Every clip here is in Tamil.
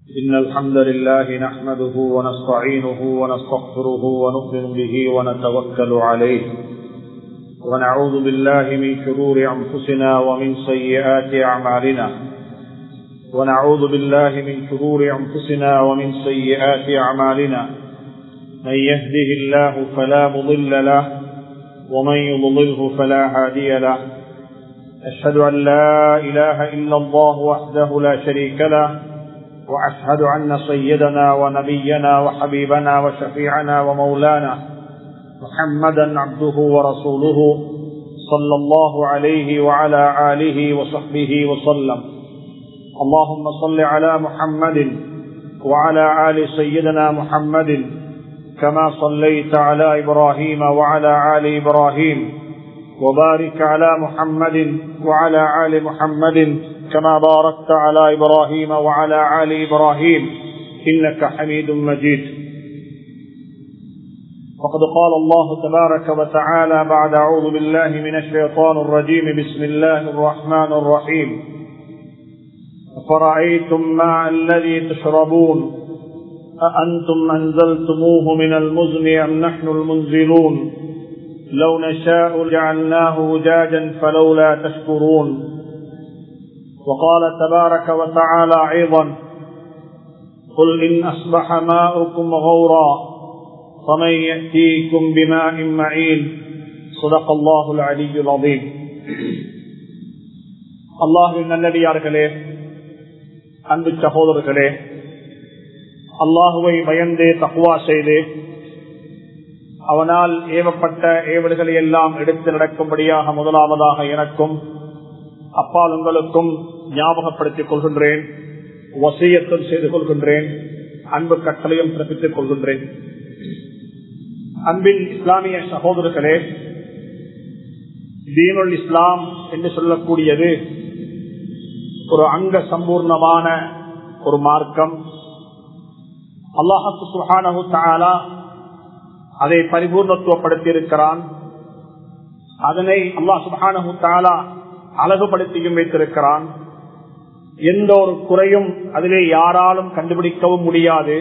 إن الحمد لله نحمده ونستعينه ونستغفره ونؤمن به ونتوكل عليه ونعوذ بالله من شرور أنفسنا ومن سيئات أعمالنا ونعوذ بالله من شرور أنفسنا ومن سيئات أعمالنا من يهده الله فلا مضل له ومن يضلله فلا هادي له أشهد أن لا إله إلا الله وحده لا شريك له وأشهد أن سيدنا ونبينا وحبيبنا وشفيعنا ومولانا محمدا عبده ورسوله صلى الله عليه وعلى آله وصحبه وسلم اللهم صل على محمد وعلى آل سيدنا محمد كما صليت على إبراهيم وعلى آل إبراهيم وبارك على محمد وعلى آل محمد كما باركت على إبراهيم وعلى آل إبراهيم إنك حميد مجيد وقد قال الله تبارك وتعالى بعد أعوذ بالله من الشيطان الرجيم بسم الله الرحمن الرحيم فرأيتم ماء الذي تشربون أأنتم أنزلتموه من المزن أم نحن المنزلون لو نشاء جعلناه وجاجا فلولا تشكرون وقال تبارك وتعالى أيضا قل إن أصبح ماؤكم غورا فمن يأتيكم بماء معين صدق الله العلي العظيم அல்லாஹின் நல்லடியார்களே அன்பு சகோதரர்களே அல்லாஹுவை பயந்து தக்குவா செய்து அவனால் ஏவப்பட்ட ஏவல்களை எல்லாம் எடுத்து நடக்கும்படியாக முதலாவதாக எனக்கும் அப்பால் உங்களுக்கும் ஞாபகப்படுத்திக் கொள்கின்றேன் வசியத்தும் செய்து கொள்கின்றேன் அன்பு கட்டளையும் பிறப்பித்துக் கொள்கின்றேன் அன்பின் இஸ்லாமிய சகோதரர்களே தீனுல் இஸ்லாம் என்று சொல்லக்கூடியது ஒரு அங்க சம்பூர்ணமான ஒரு மார்க்கம் அல்லாஹு சுஹானு தாலா அதை பரிபூர்ணத்துவப்படுத்தி இருக்கிறான் அதனை அல்லாஹ் சுஹானு தாலா அழகுபடுத்தியும் வைத்திருக்கிறான் எந்த ஒரு குறையும் அதிலே யாராலும் கண்டுபிடிக்கவும் முடியாது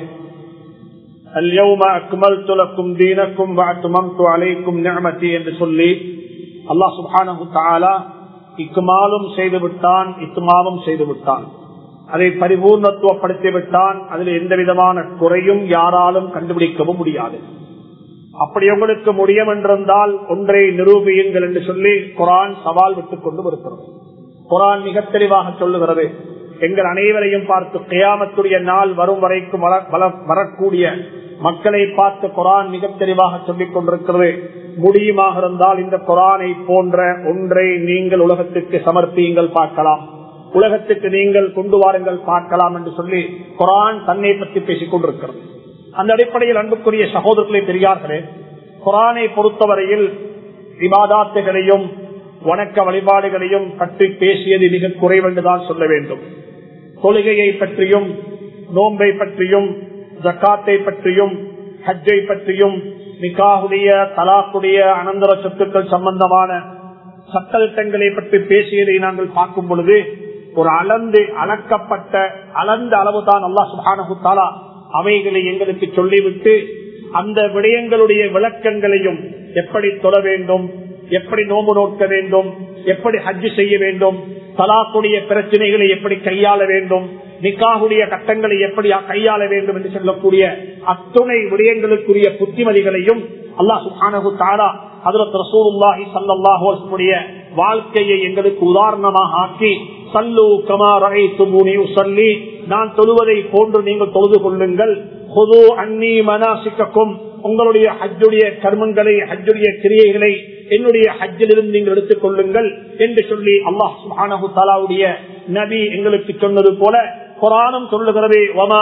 அக்மல் தீனக்கும் அலைக்கும் நியமத்தி என்று சொல்லி அல்லாஹ் சுபானு தாலா இக்குமாலும் செய்து விட்டான் இக்குமாவும் செய்து விட்டான் அதை பரிபூர்ணத்துவப்படுத்தி விட்டான் அதில் எந்த விதமான குறையும் யாராலும் கண்டுபிடிக்கவும் முடியாது அப்படி உங்களுக்கு முடியும் என்றிருந்தால் ஒன்றை நிரூபியுங்கள் என்று சொல்லி குரான் சவால் விட்டுக் கொண்டு வருகிறது குரான் மிக தெளிவாக சொல்லுகிறது எங்கள் அனைவரையும் பார்த்து கியாமத்துடைய நாள் வரும் வரைக்கும் வரக்கூடிய மக்களை பார்த்து குரான் மிக தெளிவாக சொல்லிக் கொண்டிருக்கிறது முடியுமாக இருந்தால் இந்த குரானை போன்ற ஒன்றை நீங்கள் உலகத்திற்கு சமர்ப்பியுங்கள் பார்க்கலாம் உலகத்துக்கு நீங்கள் கொண்டு வாருங்கள் பார்க்கலாம் என்று சொல்லி குரான் தன்னை பற்றி பேசிக் கொண்டிருக்கிறது அந்த அடிப்படையில் அன்புக்குரிய சகோதரர்களை பெரியார்களே குரானை பொறுத்தவரையில் விவாதாத்துகளையும் வணக்க வழிபாடுகளையும் பற்றி பேசியது மிக குறைவென்றுதான் சொல்ல வேண்டும் தொழுகையை பற்றியும் நோன்பை பற்றியும் ஜக்காத்தை பற்றியும் ஹஜ்ஜை பற்றியும் நிக்காவுடைய தலாக்குடைய அனந்தர சொத்துக்கள் சம்பந்தமான சட்டத்திட்டங்களை பற்றி பேசியதை நாங்கள் பார்க்கும் பொழுது ஒரு அளந்து அளக்கப்பட்ட அளந்த அளவுதான் அல்லா சுபானு தாலா அவைகளை எங்களுக்கு சொல்லிவிட்டு அந்த விடயங்களுடைய விளக்கங்களையும் எப்படி தொட வேண்டும் எப்படி நோம்பு நோக்க வேண்டும் எப்படி ஹஜ்ஜு செய்ய வேண்டும் தலாக்குடைய பிரச்சனைகளை எப்படி கையாள வேண்டும் நிக்காகுடைய கட்டங்களை எப்படி கையாள வேண்டும் என்று சொல்லக்கூடிய அத்துணை விடயங்களுக்குரிய புத்திமதிகளையும் அல்லாஹ் சுஹானு தாரா ஹதரத் ரசூலுல்லாஹி சல்லாஹுடைய வாழ்க்கையை எங்களுக்கு உதாரணமாக ஆக்கி சல்லு கமாரை துமுனி சொல்லி நான் தொழுவதை போன்று நீங்கள் தொழுது கொள்ளுங்கள் பொது அன்னி மனாசிக்கும் உங்களுடைய ஹஜ்ஜுடைய கர்மங்களை ஹஜ்ஜுடைய கிரியைகளை என்னுடைய ஹஜ்ஜிலிருந்து நீங்கள் எடுத்துக் கொள்ளுங்கள் என்று சொல்லி அல்லாஹ் சுஹானு தாலாவுடைய நபி எங்களுக்கு சொன்னது போல குரானும் சொல்லுகிறதே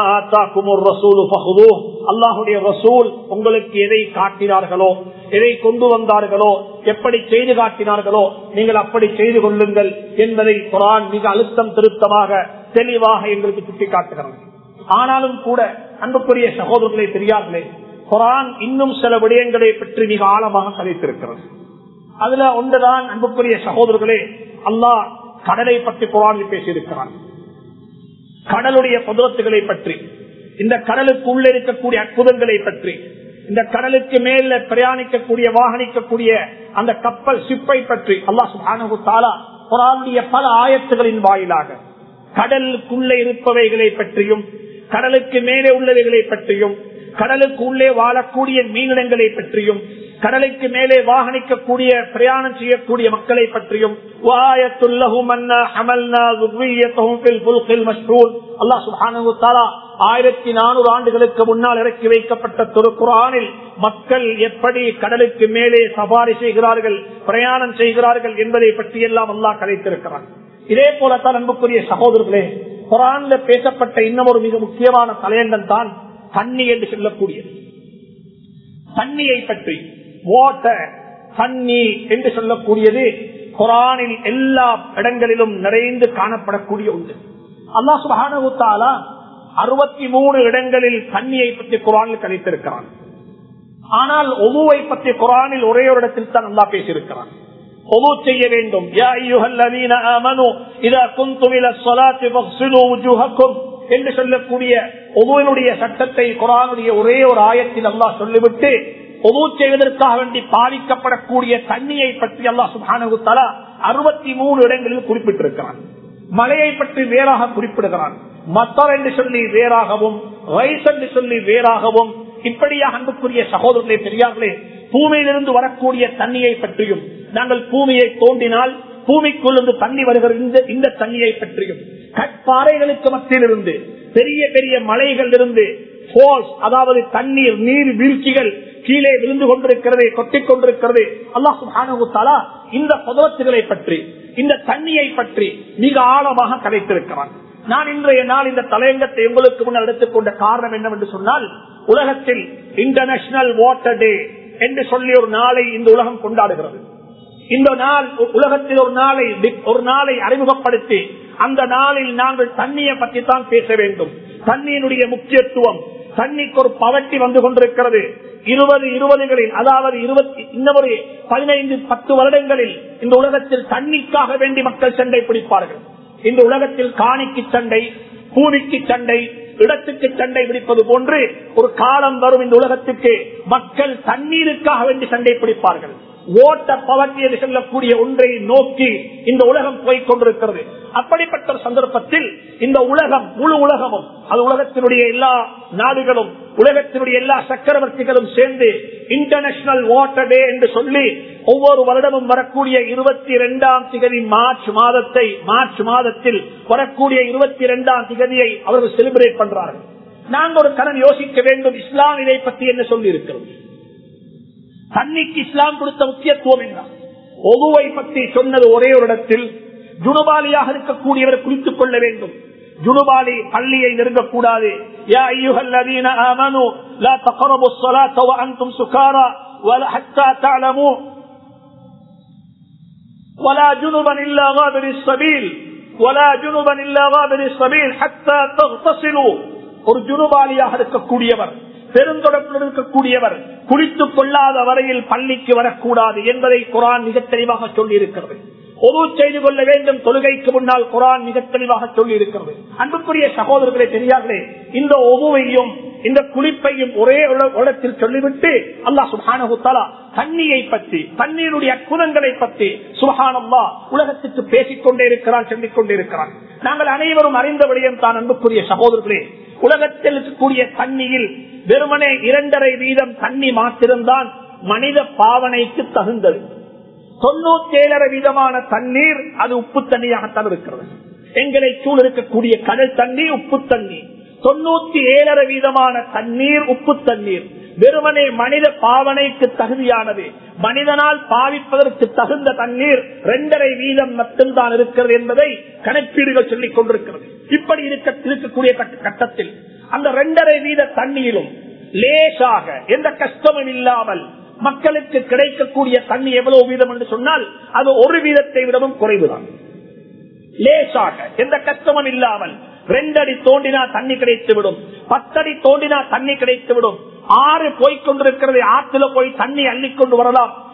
அல்லாஹுடைய ரசூல் உங்களுக்கு எதை காட்டினார்களோ எதை கொண்டு வந்தார்களோ எப்படி செய்து காட்டினார்களோ நீங்கள் அப்படி செய்து கொள்ளுங்கள் என்பதை குரான் மிக அழுத்தம் திருத்தமாக தெளிவாக எங்களுக்கு சுட்டி காட்டுகிறது ஆனாலும் கூட அன்புக்குரிய சகோதரர்களை தெரியார்களே குரான் இன்னும் சில விடயங்களை பற்றி மிக ஆழமாக கதைத்திருக்கிறது அதுல ஒன்றுதான் அன்புக்குரிய சகோதரர்களே அல்லாஹ் கடலை பற்றி குரானில் பேசியிருக்கிறான் கடலுடைய புதத்துகளை பற்றி இந்த கடலுக்கு உள்ள இருக்கக்கூடிய அற்புதங்களை பற்றி இந்த கடலுக்கு மேல பிரயாணிக்கக்கூடிய வாகனிக்கக்கூடிய அந்த கப்பல் சிப்பை பற்றி அல்லாஹ் சுப்ஹானஹு தஆலா குர்ஆனுடைய பல ஆயத்துகளின் வாயிலாக கடலுக்குள்ளே இருப்பவைகளை பற்றியும் கடலுக்கு மேலே உள்ளவைகளை பற்றியும் கடலுக்கு உள்ளே வாழக்கூடிய மீனிடங்களை பற்றியும் கடலுக்கு மேலே வாகனிக்கக்கூடிய பிரயாணம் செய்யக்கூடிய மக்களை பற்றியும் ஆயிரத்தி நானூறு ஆண்டுகளுக்கு முன்னால் இறக்கி வைக்கப்பட்ட திருக்குறானில் மக்கள் எப்படி கடலுக்கு மேலே சவாரி செய்கிறார்கள் பிரயாணம் செய்கிறார்கள் என்பதை பற்றி எல்லாம் அல்லாஹ் கதைத்திருக்கிறான் இதே போலத்தான் அன்புக்குரிய சகோதரர்களே குரான்ல பேசப்பட்ட இன்னும் ஒரு மிக முக்கியமான தலையங்கம் தான் தண்ணி என்று சொல்லக்கூடியது தண்ணியை பற்றி வாட்டர் தண்ணி என்று சொல்லக்கூடியது குரானில் எல்லா இடங்களிலும் நிறைந்து காணப்படக்கூடிய ஒன்று அல்லா சுபானா அறுபத்தி மூணு இடங்களில் தண்ணியை பற்றி குரானில் கணித்திருக்கிறான் ஆனால் ஒவ்வொவை பற்றி குரானில் ஒரே ஒரு இடத்தில் தான் நல்லா பேசியிருக்கிறான் ஒவ்வொரு செய்ய வேண்டும் என்று சொல்லக்கூடிய ஒவ்வொருடைய சட்டத்தை குரானுடைய ஒரே ஒரு ஆயத்தில் அல்லா சொல்லிவிட்டு ஒவ்வொரு செய்வதற்காக வேண்டி பாதிக்கப்படக்கூடிய தண்ணியை பற்றி அல்லா சுபானு தலா அறுபத்தி மூணு இடங்களில் குறிப்பிட்டிருக்கிறான் மழையை பற்றி வேறாக குறிப்பிடுகிறான் மத்தர் என்று சொல்லி வேறாகவும் ரைஸ் என்று சொல்லி வேறாகவும் இப்படியாக அன்புக்குரிய சகோதரர்களே பெரியார்களே பூமியிலிருந்து வரக்கூடிய தண்ணியை பற்றியும் நாங்கள் பூமியை தோண்டினால் பூமிக்குள்ளிருந்து தண்ணி வருகிற இந்த இந்த தண்ணியை பற்றியும் கற்பாறைகளுக்கு மத்தியிலிருந்து பெரிய பெரிய மலைகள் இருந்து அதாவது தண்ணீர் நீர் வீழ்ச்சிகள் கீழே விழுந்து கொண்டிருக்கிறது கொட்டிக் கொண்டிருக்கிறது அல்லாஹு இந்த பதவத்துகளை பற்றி இந்த தண்ணியை பற்றி மிக ஆழமாக கதைத்திருக்கிறான் நான் இன்றைய நாள் இந்த தலையங்கத்தை உங்களுக்கு முன்னால் எடுத்துக்கொண்ட காரணம் என்னவென்று சொன்னால் உலகத்தில் இன்டர்நேஷனல் வாட்டர் டே என்று சொல்லி ஒரு நாளை இந்த உலகம் கொண்டாடுகிறது இந்த நாள் உலகத்தில் ஒரு நாளை ஒரு நாளை அறிமுகப்படுத்தி அந்த நாளில் நாங்கள் தண்ணியை பற்றி தான் பேச வேண்டும் தண்ணியினுடைய முக்கியத்துவம் தண்ணிக்கு ஒரு பவட்டி வந்து கொண்டிருக்கிறது இருபது இருபதுகளில் அதாவது இருபத்தி இன்னொரு பதினைந்து பத்து வருடங்களில் இந்த உலகத்தில் தண்ணிக்காக வேண்டி மக்கள் சண்டை பிடிப்பார்கள் இந்த உலகத்தில் காணிக்கு சண்டை பூமிக்கு சண்டை இடத்துக்கு சண்டை பிடிப்பது போன்று ஒரு காலம் வரும் இந்த உலகத்துக்கு மக்கள் தண்ணீருக்காக வேண்டி சண்டை பிடிப்பார்கள் ஓட்ட பவர்ட்டி என்று சொல்லக்கூடிய ஒன்றை நோக்கி இந்த உலகம் போய்க் கொண்டிருக்கிறது அப்படிப்பட்ட ஒரு சந்தர்ப்பத்தில் இந்த உலகம் முழு உலகமும் அது உலகத்தினுடைய எல்லா நாடுகளும் உலகத்தினுடைய எல்லா சக்கரவர்த்திகளும் சேர்ந்து இன்டர்நேஷனல் வாட்டர் டே என்று சொல்லி ஒவ்வொரு வருடமும் வரக்கூடிய இருபத்தி இரண்டாம் திகதி மார்ச் மாதத்தை மார்ச் மாதத்தில் வரக்கூடிய இருபத்தி இரண்டாம் திகதியை அவர்கள் செலிபிரேட் பண்றார்கள் நாங்கள் ஒரு கடன் யோசிக்க வேண்டும் இஸ்லாம் இதை பற்றி என்ன சொல்லி இருக்கிறோம் தண்ணிக்கு இஸ்லாம் கொடுத்த முக்கியத்துவம் என்ன ஒவ்வொவை பற்றி சொன்னது ஒரே ஒரு இடத்தில் ஜுனுபாலியாக இருக்கக்கூடியவர் குறித்துக் கொள்ள வேண்டும் ஜுனுபாலி பள்ளியை நெருங்கக்கூடாது யா ஐயுஹல்லதீன ஆமனு லா தக்ரபு الصلاة وانتم سكارى ولا حتى تعلموا ولا جنبا الا غابر السبيل ولا جنبا الا غابر السبيل حتى تغتسلوا ஒரு ஜுனுபாலியாக இருக்கக்கூடியவர் பெருந்தொடர்புடன் இருக்கக்கூடியவர் குளித்துக் கொள்ளாத வரையில் பள்ளிக்கு வரக்கூடாது என்பதை குரான் மிக தெளிவாக சொல்லி இருக்கிறது ஒது செய்து கொள்ள வேண்டும் தொழுகைக்கு முன்னால் குரான் மிக தெளிவாக சொல்லி இருக்கிறது அன்புக்குரிய சகோதரர்களை தெரியாதே இந்த ஒவ்வொவையும் இந்த குளிப்பையும் ஒரே இடத்தில் சொல்லிவிட்டு அல்லாஹ் சுபானகுத்தாலா தண்ணியை பற்றி தண்ணீருடைய அற்புதங்களை பற்றி சுபஹானல்லா உலகத்துக்கு பேசிக் கொண்டே இருக்கிறான் சொல்லிக் கொண்டே இருக்கிறான் நாங்கள் அனைவரும் அறிந்த விடயம் தான் அன்புக்குரிய சகோதரர்களே உலகத்தில் இருக்கக்கூடிய தண்ணியில் வெறுமனே இரண்டரை வீதம் தண்ணி மாத்திருந்தான் மனித பாவனைக்கு தகுந்தது தொண்ணூத்தி ஏழரை வீதமான தண்ணீர் அது உப்பு தண்ணியாகத்தான் இருக்கிறது எங்களை சூழ் இருக்கக்கூடிய கடல் தண்ணீர் உப்பு தண்ணீர் தொண்ணூத்தி ஏழரை வீதமான தண்ணீர் உப்பு தண்ணீர் வெறுமனே மனித பாவனைக்கு தகுதியானது மனிதனால் பாவிப்பதற்கு தகுந்த தண்ணீர் இரண்டரை வீதம் மட்டும்தான் இருக்கிறது என்பதை கணக்கீடுகள் சொல்லிக் கொண்டிருக்கிறது இப்படி இருக்க இருக்கக்கூடிய கட்டத்தில் அந்த இரண்டரை வீத தண்ணீரும் லேசாக எந்த கஷ்டமும் இல்லாமல் மக்களுக்கு கிடைக்கக்கூடிய தண்ணி எவ்வளவு வீதம் என்று சொன்னால் அது ஒரு வீதத்தை விடவும் குறைவுதான் லேசாக எந்த கஷ்டமும் இல்லாமல் ரெண்டடி தோண்டினா தண்ணி கிடைத்து விடும் பத்தடி தோண்டினா தண்ணி கிடைத்து விடும் ஆறு போய்கொண்டிருக்கிறது ஆற்றுல போய் தண்ணி அள்ளிக்கொண்டு வரலாம்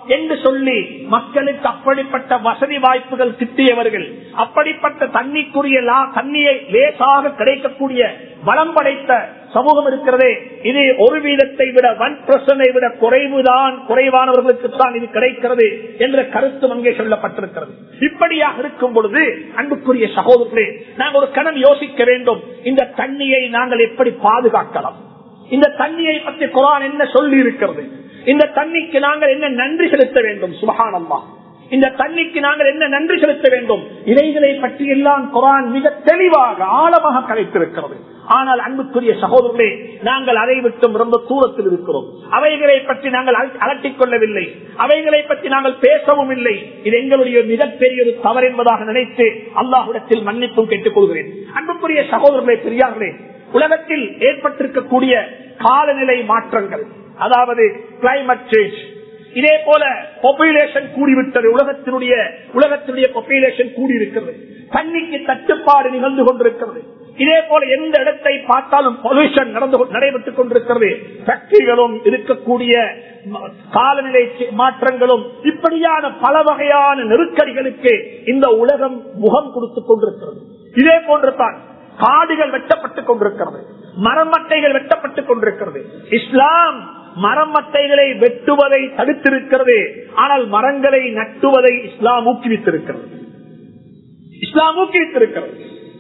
என்று சொல்லி மக்களுக்கு அப்படிப்பட்ட வசதி வாய்ப்புகள் கிட்டியவர்கள் அப்படிப்பட்ட தண்ணிக்குரிய லா- தண்ணியை லேசாக கிடைக்கக்கூடிய வளம் படைத்த சமூகம் இருக்கிறதே இது ஒரு வீதத்தை விட ஒன் பர்சனை விட குறைவுதான் குறைவானவர்களுக்கு தான் இது கிடைக்கிறது என்ற கருத்து அங்கே சொல்லப்பட்டிருக்கிறது இப்படியாக இருக்கும் பொழுது அன்புக்குரிய சகோதரர்களே நாங்கள் ஒரு கணம் யோசிக்க வேண்டும் இந்த தண்ணியை நாங்கள் எப்படி பாதுகாக்கலாம் இந்த தண்ணியை பற்றி குரான் என்ன சொல்லி இருக்கிறது இந்த தண்ணிக்கு நாங்கள் என்ன நன்றி செலுத்த வேண்டும் சுபகானம்மா இந்த தண்ணிக்கு நாங்கள் என்ன நன்றி செலுத்த வேண்டும் இவைகளை பற்றி எல்லாம் குரான் மிக தெளிவாக ஆழமாக கலைத்திருக்கிறது ஆனால் அன்புக்குரிய சகோதரர்களே நாங்கள் அதை விட்டும் ரொம்ப தூரத்தில் இருக்கிறோம் அவைகளை பற்றி நாங்கள் அல- அலட்டிக் கொள்ளவில்லை அவைகளை பற்றி நாங்கள் பேசவும் இல்லை இது எங்களுடைய மிகப்பெரிய ஒரு தவறு என்பதாக நினைத்து அல்லாஹிடத்தில் மன்னிப்பும் கேட்டுக் கொள்கிறேன் அன்புக்குரிய சகோதரர்களே பெரியார்களே உலகத்தில் ஏற்பட்டிருக்கக்கூடிய காலநிலை மாற்றங்கள் அதாவது கிளைமேட் சேஞ்ச் இதே போல பாப்புலேஷன் கூடிவிட்டது உலகத்தினுடைய உலகத்தினுடைய பாப்புலேஷன் கூடியிருக்கிறது தண்ணிக்கு தட்டுப்பாடு நிகழ்ந்து கொண்டிருக்கிறது இதே போல எந்த இடத்தை பார்த்தாலும் பொல்யூஷன் நடந்து கொ- நடைபெற்றுக் கொண்டிருக்கிறது ஃபேக்டரிகளும் இருக்கக்கூடிய ம- காலநிலை சி- மாற்றங்களும் இப்படியான பல வகையான நெருக்கடிகளுக்கு இந்த உலகம் முகம் கொடுத்துக் கொண்டிருக்கிறது இதே போன்று தான் காடுகள் வெட்டப்பட்டுக் கொண்டிருக்கிறது மரமட்டைகள் வெட்டப்பட்டுக் கொண்டிருக்கிறது இஸ்லாம் மரமட்டைகளை வெட்டுவதை தடுத்திருக்கிறது ஆனால் மரங்களை நட்டுவதை இஸ்லாம் ஊக்குவித்திருக்கிறது இஸ்லாம் ஊக்குவித்திருக்கிறது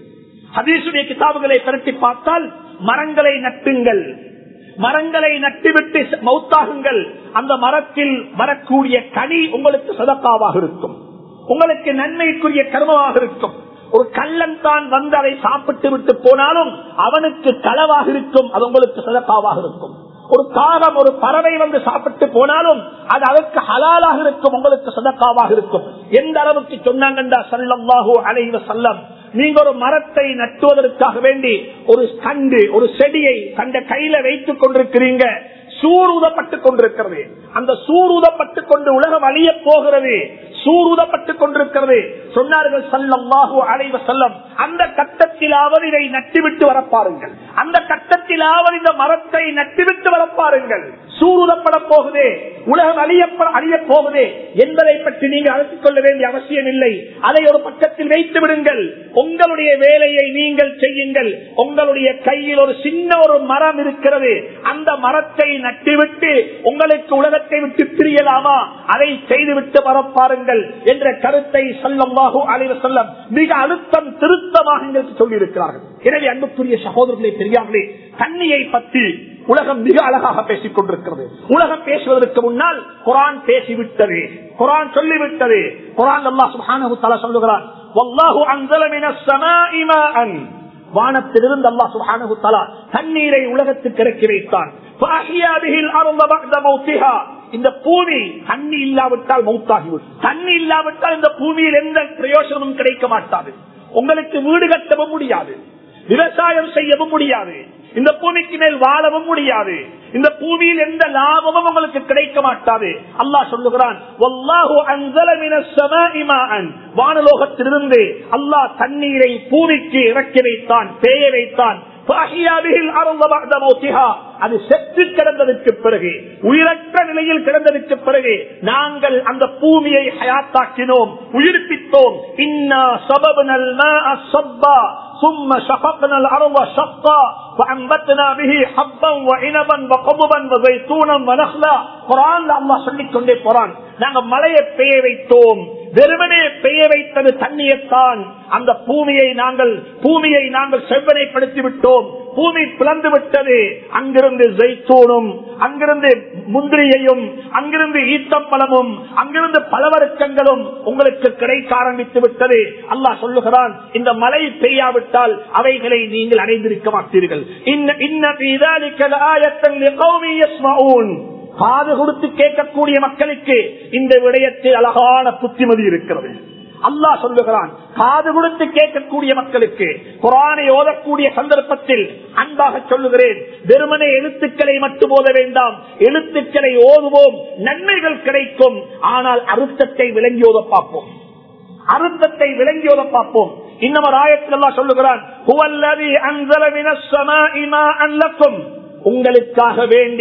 ஹதீசுடைய கிதாபுகளை திரட்டி பார்த்தால் மரங்களை நட்டுங்கள் மரங்களை நட்டுவிட்டு மௌத்தாகுங்கள் அந்த மரத்தில் வரக்கூடிய கனி உங்களுக்கு சதக்காவாக இருக்கும் உங்களுக்கு நன்மைக்குரிய கர்மமாக இருக்கும் ஒரு கள்ளன் தான் வந்து அதை சாப்பிட்டு விட்டு போனாலும் அவனுக்கு களவாக இருக்கும் அது உங்களுக்கு சதக்காவாக இருக்கும் ஒரு காகம் ஒரு பறவை வந்து சாப்பிட்டு போனாலும் அது அதற்கு ஹலாலாக இருக்கும் உங்களுக்கு சதக்காவாக இருக்கும் எந்த அளவுக்கு சொன்னாங்கண்டா சல்லல்லாஹு அலைவ செல்லம் நீங்க ஒரு மரத்தை நட்டுவதற்காக வேண்டி ஒரு கண்டு ஒரு செடியை தந்த கையில வைத்துக் கொண்டிருக்கிறீங்க சூரூதப்பட்டுக் கொண்டிருக்கிறது அந்த சூரூதப்பட்டுக் கொண்டு உலகம் அழிய போகிறது சூரூதப்பட்டுக் கொண்டிருக்கிறது சொன்னார்கள் சல்லல்லாஹு அலைவ செல்லம் அந்த கட்டத்திலாவது இதை நட்டுவிட்டு வரப்பாருங்கள் அந்த கட்டத்திலாவது இந்த மரத்தை நட்டுவிட்டு வரப்பாருங்கள் சூரூதப்பட போகுதே உலகம் அழியப்பட அழிய போகுதே என்பதை பற்றி நீங்க அழைத்துக் கொள்ள வேண்டிய அவசியம் இல்லை அதை ஒரு பக்கத்தில் வைத்து விடுங்கள் உங்களுடைய வேலையை நீங்கள் செய்யுங்கள் உங்களுடைய கையில் ஒரு சின்ன ஒரு மரம் இருக்கிறது அந்த மரத்தை நட்டுவிட்டு உங்களுக்கு உலகத்தை விட்டு பிரியலாமா அதை செய்துவிட்டு வரப்பாருங்கள் என்ற கருத்தை சொல்லம்பாகு அலைவ சொல்லம் மிக அழுத்தம் திருத்தமாக எங்களுக்கு சொல்லியிருக்கிறார்கள் எனவே அன்புக்குரிய சகோதரர்களே பெரியார்களே தண்ணியை பற்றி உலகம் மிக அழகாக பேசிக் கொண்டிருக்கிறது உலகம் பேசுவதற்கு முன்னால் குரான் பேசிவிட்டது குரான் சொல்லிவிட்டது குரான் அல்லாஹ் சுப்ஹானஹு தஆலா சொல்லுகிறான் வல்லாஹு அன்ஸல மினஸ் ஸமாஇ மாஅன் வானத்திலிருந்து அல்லாஹ் சுப்ஹானஹு தஆலா தண்ணீரை உலகத்துக்கு இறக்கி வைத்தான் فأحيا به الأرض بعد موتها இந்த பூமி தண்ணி இல்லாவிட்டால் மௌத்தாகிவிடும் தண்ணி இல்லாவிட்டால் இந்த பூமியில் எந்த பிரயோஜனமும் கிடைக்க மாட்டாது உங்களுக்கு வீடு கட்டவும் முடியாது விவசாயம் செய்யவும் முடியாது இந்த பூமிக்கு மேல் வாழவும் முடியாது இந்த பூமியில் எந்த லாபமும் உங்களுக்கு கிடைக்க மாட்டாது அல்லாஹ் சொல்லுகிறான் "வல்லாஹு அன்ஸல மினஸ் ஸமாஇ மாஅன்." வானலோகத்திலிருந்து அல்லாஹ் தண்ணீரை பூமிக்கு இறக்கி வைத்தான் பேய வைத்தான் فأحيا به الأرض بعد موتها. அது செத்து கிடந்ததற்கு பிறகு உயிரற்ற நிலையில் கிடந்ததற்கு பிறகு நாங்கள் அந்த பூமியை ஹயாத்தாக்கினோம் உயிர்ப்பித்தோம் இன்னா சபபனல் மாஅ சப்பா ثم شققنا الأرض شقا فأنبتنا به حبا وعنبا وقضبا وزيتونا ونخلا குரான் அல்லாஹ் சொல்லிக் கொண்டே போறான் நாங்க மலையை பெய்ய வைத்தோம் வெறுமனே பெய்ய வைத்தது தண்ணியைத்தான் அந்த பூமியை நாங்கள் பூமியை நாங்கள் செவ்வனைப்படுத்தி விட்டோம் பூமி பிளந்து விட்டது அங்கிருந்து ஜெய்தூனும் அங்கிருந்து முந்திரியையும் அங்கிருந்து ஈத்தப்பழமும் அங்கிருந்து பலவருக்கங்களும் உங்களுக்கு கிடைக்க ஆரம்பித்து விட்டது அல்லாஹ் சொல்லுகிறான் இந்த மழை பெய்யாவிட்டால் அவைகளை நீங்கள் அடைந்திருக்க மாட்டீர்கள் இன்ன இன்ன ஃபீ ذلك لآية لقوم يسمعون காது கொடுத்து கேட்கக்கூடிய மக்களுக்கு இந்த விடயத்தில் அழகான புத்திமதி இருக்கிறது அல்லாஹ் சொல்லுகிறான் காது கொடுத்து கேட்கக்கூடிய மக்களுக்கு குரானை ஓதக்கூடிய சந்தர்ப்பத்தில் அன்பாக சொல்லுகிறேன் வெறுமனே எழுத்துக்களை மட்டும் ஓத வேண்டாம் எழுத்துக்களை ஓதுவோம் நன்மைகள் கிடைக்கும் ஆனால் அறுத்தத்தை விளங்கி ஓத பார்ப்போம் அறுத்தத்தை விளங்கி ஓத பார்ப்போம் இன்னும் ஒரு ஆயத்தில் அல்லாஹ் சொல்லுகிறான் "ஹுவல்லதி அன்ஸல மினஸ் ஸமாஇ மாஅன் லக்கும்." உங்களுக்காக வேண்டி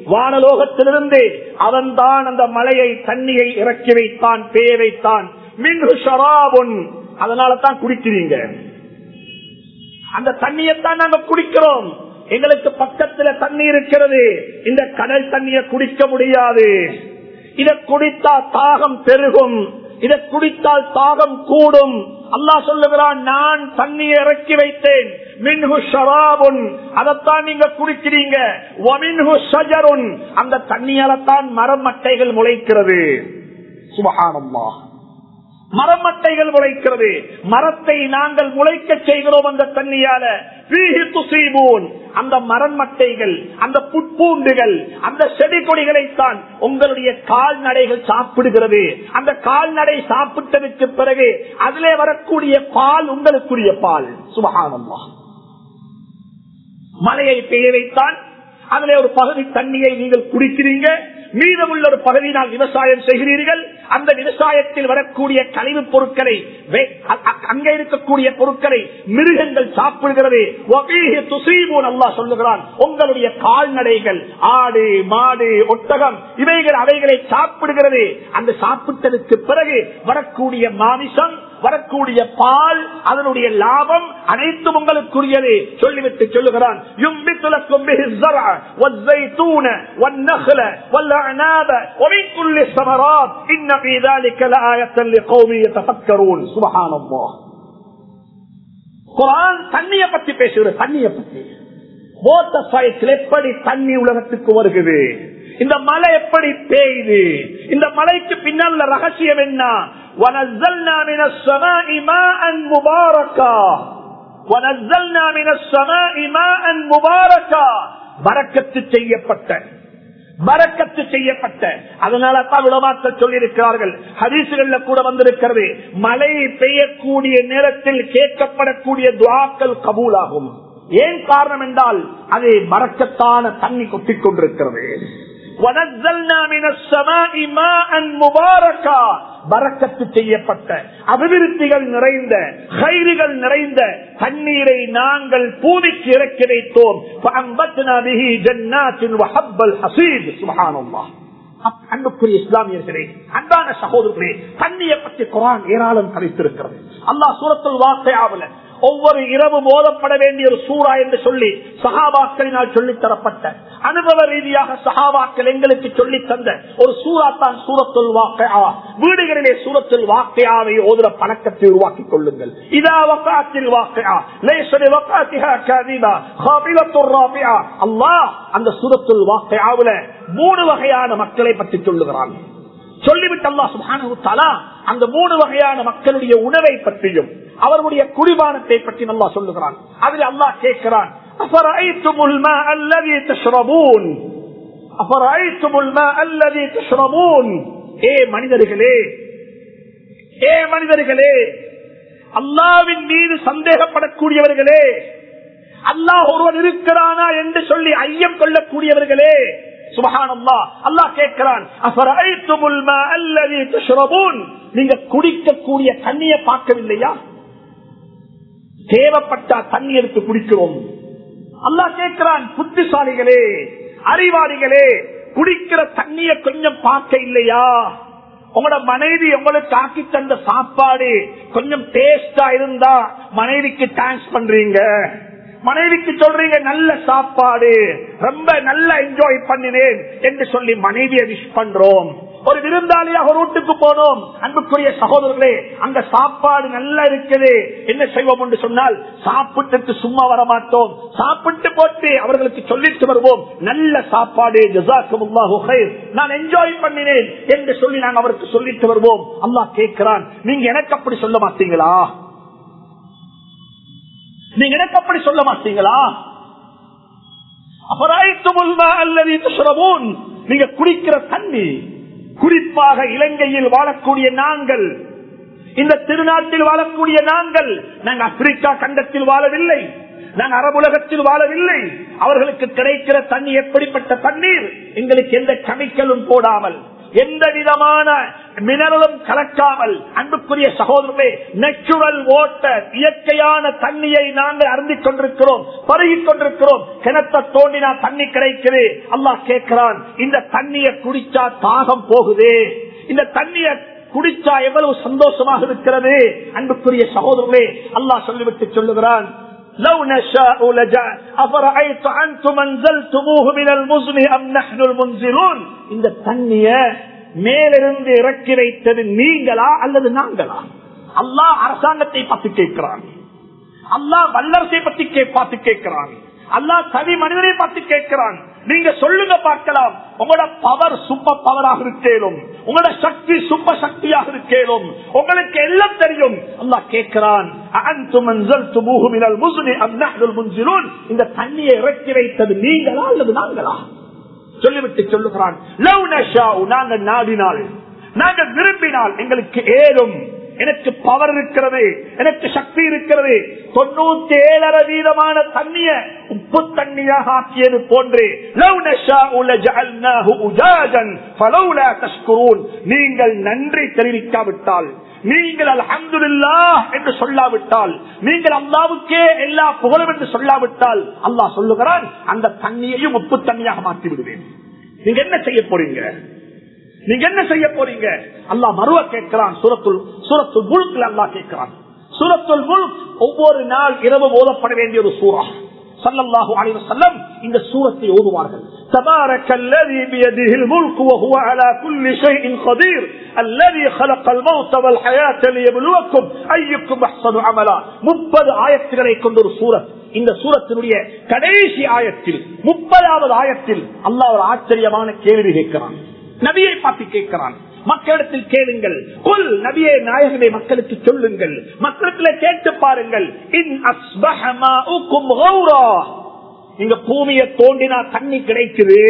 வானலோகத்திலிருந்து அவன்தான் அந்த மலையை தண்ணியை இறக்கி வைத்தான் பேய வைத்தான் மின்ஹு ஷராபுன் அதனால தான் குடிக்கிறீங்க அந்த தண்ணியைத்தான் நாங்க குடிக்கிறோம் எங்களுக்கு பக்கத்துல தண்ணி இருக்கிறது இந்த கடல் தண்ணியை குடிக்க முடியாது இதை குடித்தா தாகம் பெருகும் இதை குடித்தால் தாகம் கூடும் அல்லாஹ் சொல்லுகிறான் நான் தண்ணியை இறக்கி வைத்தேன் மின்ஹு ஷராபுன் அதைத்தான் நீங்க குடிக்கிறீங்க வமின்ஹு ஷஜருன் அந்த தண்ணியாலத்தான் மரமட்டைகள் முளைக்கிறது சுபஹானல்லாஹ் மரமட்டைகள் முளைக்கிறது மரத்தை நாங்கள் முளைக்க செய்கிறோம் அந்த தண்ணியால ஃபீஹி துசீபூன். அந்த மரமட்டைகள் அந்த புட்பூண்டுகள் அந்த செடி கொடிகளைத்தான் உங்களுடைய கால்நடைகள் சாப்பிடுகிறது அந்த கால்நடை சாப்பிட்டதுக்கு பிறகு அதிலே வரக்கூடிய பால் உங்களுக்குரிய பால் சுபகானம்மா மலையை பெய்ய வைத்தான் அதிலே ஒரு பகுதி தண்ணியை நீங்கள் குடிக்கிறீங்க மீதமுள்ள ஒரு பகுதியினால் விவசாயம் செய்கிறீர்கள் அந்த விவசாயத்தில் வரக்கூடிய கழிவுப் பொருட்களை வே- அ- அ- அங்கே இருக்கக்கூடிய பொருட்களை மிருகங்கள் சாப்பிடுகிறது வபீஹி துசீபூன் அல்லாஹ் சொல்லுகிறான் உங்களுடைய கால்நடைகள் ஆடு மாடு ஒட்டகம் இவைகள் அவைகளை சாப்பிடுகிறது அந்த சாப்பிட்டதுக்கு பிறகு வரக்கூடிய மாமிசம் வரக்கூடிய பால் அதனுடைய லாபம் அனைத்தும் உங்களுக்குரியது சொல்லிவிட்டு சொல்லுகிறான் ينبت لكم به الزرع والزيتون والنخل والأعناب ومن كل الثمرات إن في ذلك لآية لقوم يتفكرون سبحان الله குரான் தண்ணிய பத்தி பேசுகிறது தண்ணிய பத்தி வாட்டர் சைக்கிள் எப்படி தண்ணி உலகத்துக்கு வருகிறது இந்த மலை எப்படி பெய்யுது இந்த மலைக்கு பின்னால் ரகசியம் என்ன وَنَزَّلْنَا مِنَ السَّمَاءِ مَاءً مُبَارَكًا وَنَزَّلْنَا مِنَ السَّمَاءِ مَاءً مُبَارَكًا பரக்கத்து செய்யப்பட்ட பரக்கத்து செய்யப்பட்ட அதனால தான் உலமாக்கள் சொல்லியிருக்கிறார்கள் ஹதீசுகள்ல கூட வந்திருக்கிறது மழை பெய்யக்கூடிய நேரத்தில் கேட்கப்படக்கூடிய துவாக்கள் கபூலாகும் ஏன் காரணம் என்றால் அது மறக்கத்தான தண்ணி கொட்டிக் கொண்டிருக்கிறது وَنَزَّلْنَا مِنَ السَّمَاءِ مَاءً مُبَارَكًا பரக்கத்து செய்யப்பட்ட அபிவிருத்திகள் நிறைந்த கைரிகள் நிறைந்த தண்ணீரை நாங்கள் பூமிக்கு இறக்கி வைத்தோம் فَأَنبَتْنَا بِهِ جَنَّاتٍ وَحَبَّ الْحَصِيدِ سبحان الله அப்- அன்புக்குரிய இஸ்லாமியர்களே அன்பான சகோதரர்களே தண்ணியை பற்றி குரான் ஏராளம் கழித்திருக்கிறது அல்லாஹ் சூரத்துல் வாக்கையாவில் ஒவ்வொரு இரவு மோதப்பட வேண்டிய ஒரு சூறா என்று சொல்லி சகாபாக்களினால் சொல்லித் தரப்பட்ட அனுபவ ரீதியாக சகாபாக்கள் எங்களுக்கு சொல்லித் தந்த ஒரு சூறா தான் சூரத்துல் வாக்கையா வீடுகளிலே சூரத்துல் வாக்கையாவை ஓதுற பழக்கத்தை உருவாக்கிக் கொள்ளுங்கள் இதா வக்காத்தில் வாக்கையா லேசரி வக்காத்திஹா கதீபா காபிலத்துர் ராபியா அல்லாஹ் அந்த சூரத்துல் வாக்கையாவுல மூணு வகையான மக்களை பற்றி சொல்லுகிறான் சொல்லிவிட்டு அல்லாஹ் சுப்ஹானஹு தஆலா அந்த மூணு வகையான மக்களுடைய உணவை பற்றியும் அவர்களுடைய குடிபானத்தை பற்றி அல்லாஹ் சொல்லுகிறான் அதில் அல்லாஹ் கேட்கிறான் அஃபரஐத்துமுல் மாஅ அல்லதி தஷ்ரபூன் அஃபரஐத்துமுல் மாஅ அல்லதி தஷ்ரபூன் ஏ மனிதர்களே ஏ மனிதர்களே அல்லாவின் மீது சந்தேகப்படக்கூடியவர்களே அல்லாஹ் ஒருவன் இருக்கிறானா என்று சொல்லி ஐயம் கொள்ளக்கூடியவர்களே சுபஹானல்லாஹ் அல்லாஹ் கேட்கிறான் அஃபரஐத்துமுல் மா அல்லதி தஷ்ரபூன் நீங்க குடிக்கக்கூடிய தண்ணியை பார்க்கவில்லையா தேவைப்பட்டா தண்ணி எடுத்து குடிக்கிறோம் அல்லாஹ் கேட்கிறான் புத்திசாலிகளே அறிவாளிகளே குடிக்கிற தண்ணிய கொஞ்சம் பார்க்க இல்லையா உங்களோட மனைவி உங்களுக்கு ஆக்கி தந்த சாப்பாடு கொஞ்சம் டேஸ்டா இருந்தா மனைவிக்கு தேங்க்ஸ் பண்றீங்க மனைவிக்கு சொல்றீங்க நல்ல சாப்பாடு ரொம்ப நல்லா என்ஜாய் பண்ணினேன் என்று சொல்லி மனைவியை விஷ் பண்றோம் ஒரு விருந்தாளியாக ஒரு வீட்டுக்கு போனோம் அன்புக்குரிய சகோதரர்களே அங்க சாப்பாடு நல்லா இருக்குது என்ன செய்வோம் என்று சொன்னால் சாப்பிட்டு சும்மா வர மாட்டோம் சாப்பிட்டு போட்டு அவர்களுக்கு சொல்லிட்டு வருவோம் நல்ல சாப்பாடு ஜசாக்குமுல்லாஹு கைர். நான் என்ஜாய் பண்ணினேன் என்று சொல்லி நாங்கள் அவருக்கு சொல்லிட்டு வருவோம் அல்லாஹ் கேட்கிறான் நீங்க எனக்கு அப்படி சொல்ல மாட்டீங்களா நீங்க எனக்கு அப்படி சொல்ல மாட்டீங்களா அபராய்த்துமுல் மா அல்லதி தஷ்ரபூன். நீங்க குடிக்கிற தண்ணி குறிப்பாக இலங்கையில் வாழக்கூடிய நாங்கள் இந்த திருநாட்டில் வாழக்கூடிய நாங்கள் நாங்கள் ஆப்பிரிக்கா கண்டத்தில் வாழவில்லை நாங்கள் அரபுலகத்தில் வாழவில்லை அவர்களுக்கு கிடைக்கிற தண்ணி எப்படிப்பட்ட தண்ணீர் எங்களுக்கு எந்த கமிக்கலும் போடாமல் எந்த விதமான மினரலும் கலக்காமல் அன்புக்குரிய சகோதரர்களே நேச்சுரல் வாட்டர் இயற்கையான தண்ணியை நாங்கள் அருந்திக் கொண்டிருக்கிறோம் பருகிக் கொண்டிருக்கிறோம் கிணத்த தோண்டினா தண்ணி கிடைக்குது அல்லாஹ் கேட்கிறான் இந்த தண்ணியை குடிச்சா தாகம் போகுது இந்த தண்ணிய குடிச்சா எவ்வளவு சந்தோஷமாக இருக்கிறது அன்புக்குரிய சகோதரர்களே அல்லாஹ் சொல்லிவிட்டு சொல்லுகிறான் لو نشاء لجاء أفرأيت أنتم أنزلتموه من المزن أم نحن المنزلون இந்த தண்ணிய மேலிருந்து இறக்கி வைத்தது நீங்களா அல்லது நாங்களா அல்லாஹ் அரசாங்கத்தை பத்தி கேட்கிறான் அல்லாஹ் வல்லரசை பத்தி கே- பார்த்து கேட்கிறான் அல்லாஹ் தனி மனிதனை பார்த்து கேட்கிறான் நீங்க சொல்லுங்க பார்க்கலாம் உங்களோட பவர் சூப்பர் பவராக இருக்கேனும் உங்களோட சக்தி சூப்பர் சக்தியாக இருக்கேனும் உங்களுக்கு எல்லாம் தெரியும் அல்லாஹ் கேட்கிறான் அஅன்தும் அன்ஸல்துமூஹு மினல் முஸ்னி அம் நஹ்னுல் முன்சிலூன் இந்த தண்ணியை இறக்கி வைத்தது நீங்களா அல்லது நாங்களா சொல்லிவிட்டு சொல்லுகிறான் லவ் நஷாஉ நாங்கள் நாடினால் நாங்கள் விரும்பினால் எங்களுக்கு ஏதும் எனக்கு பவர் இருக்கிறது எனக்கு சக்தி இருக்கிறது தொண்ணூத்தி ஏழரை வீதமான தண்ணிய உப்பு தண்ணியாக ஆக்கியது போன்று லவ் நஷாஉ லஜஅல்நாஹு உஜாஜன் ஃபலௌலா தஷ்குரூன் நீங்கள் நன்றி தெரிவிக்காவிட்டால் நீங்கள் அல்ஹம்துலில்லாஹ் என்று சொல்லாவிட்டால் நீங்கள் அல்லாவுக்கே எல்லா புகழும் என்று சொல்லாவிட்டால் அல்லாஹ் சொல்லுகிறான் அந்த தண்ணியையும் உப்பு தண்ணியாக மாற்றி விடுவேன் நீங்க என்ன செய்ய போறீங்க நீங்க என்ன செய்ய போறீங்க அல்லாஹ் மறுவ கேட்கிறான் சூரத்துல் சூரத்துல் முழுக்கில் அல்லாஹ் கேட்கிறான் சூரத்துல் முல்க் ஒவ்வொரு நாள் இரவு ஓதப்பட வேண்டிய ஒரு சூறா சல்லல்லாஹு அலைஹி வஸல்லம் இந்த சூரத்தை ஓதுவார்கள் تبارك الذي بيده الملك وهو على كل شيء قدير الذي خلق الموت والحياة ليبلوكم أيكم أحسن عملا முப்பது ஆயத்துகளை கொண்ட ஒரு சூரத் இந்த சூரத்தினுடைய கடைசி ஆயத்தில் முப்பதாவது ஆயத்தில் அல்லாஹ் ஒரு ஆச்சரியமான கேள்வி கேட்கிறான் நபியை பார்த்து கேட்கிறான் மக்களிடத்தில் கேளுங்கள் கொல் நபியை நாயகனை மக்களுக்கு சொல்லுங்கள் மக்களிடத்தில் கேட்டு பாருங்கள் இன் அஸ்பஹ மாஉக்கும் கௌரா நீங்க பூமியை தோண்டினா தண்ணி கிடைக்குது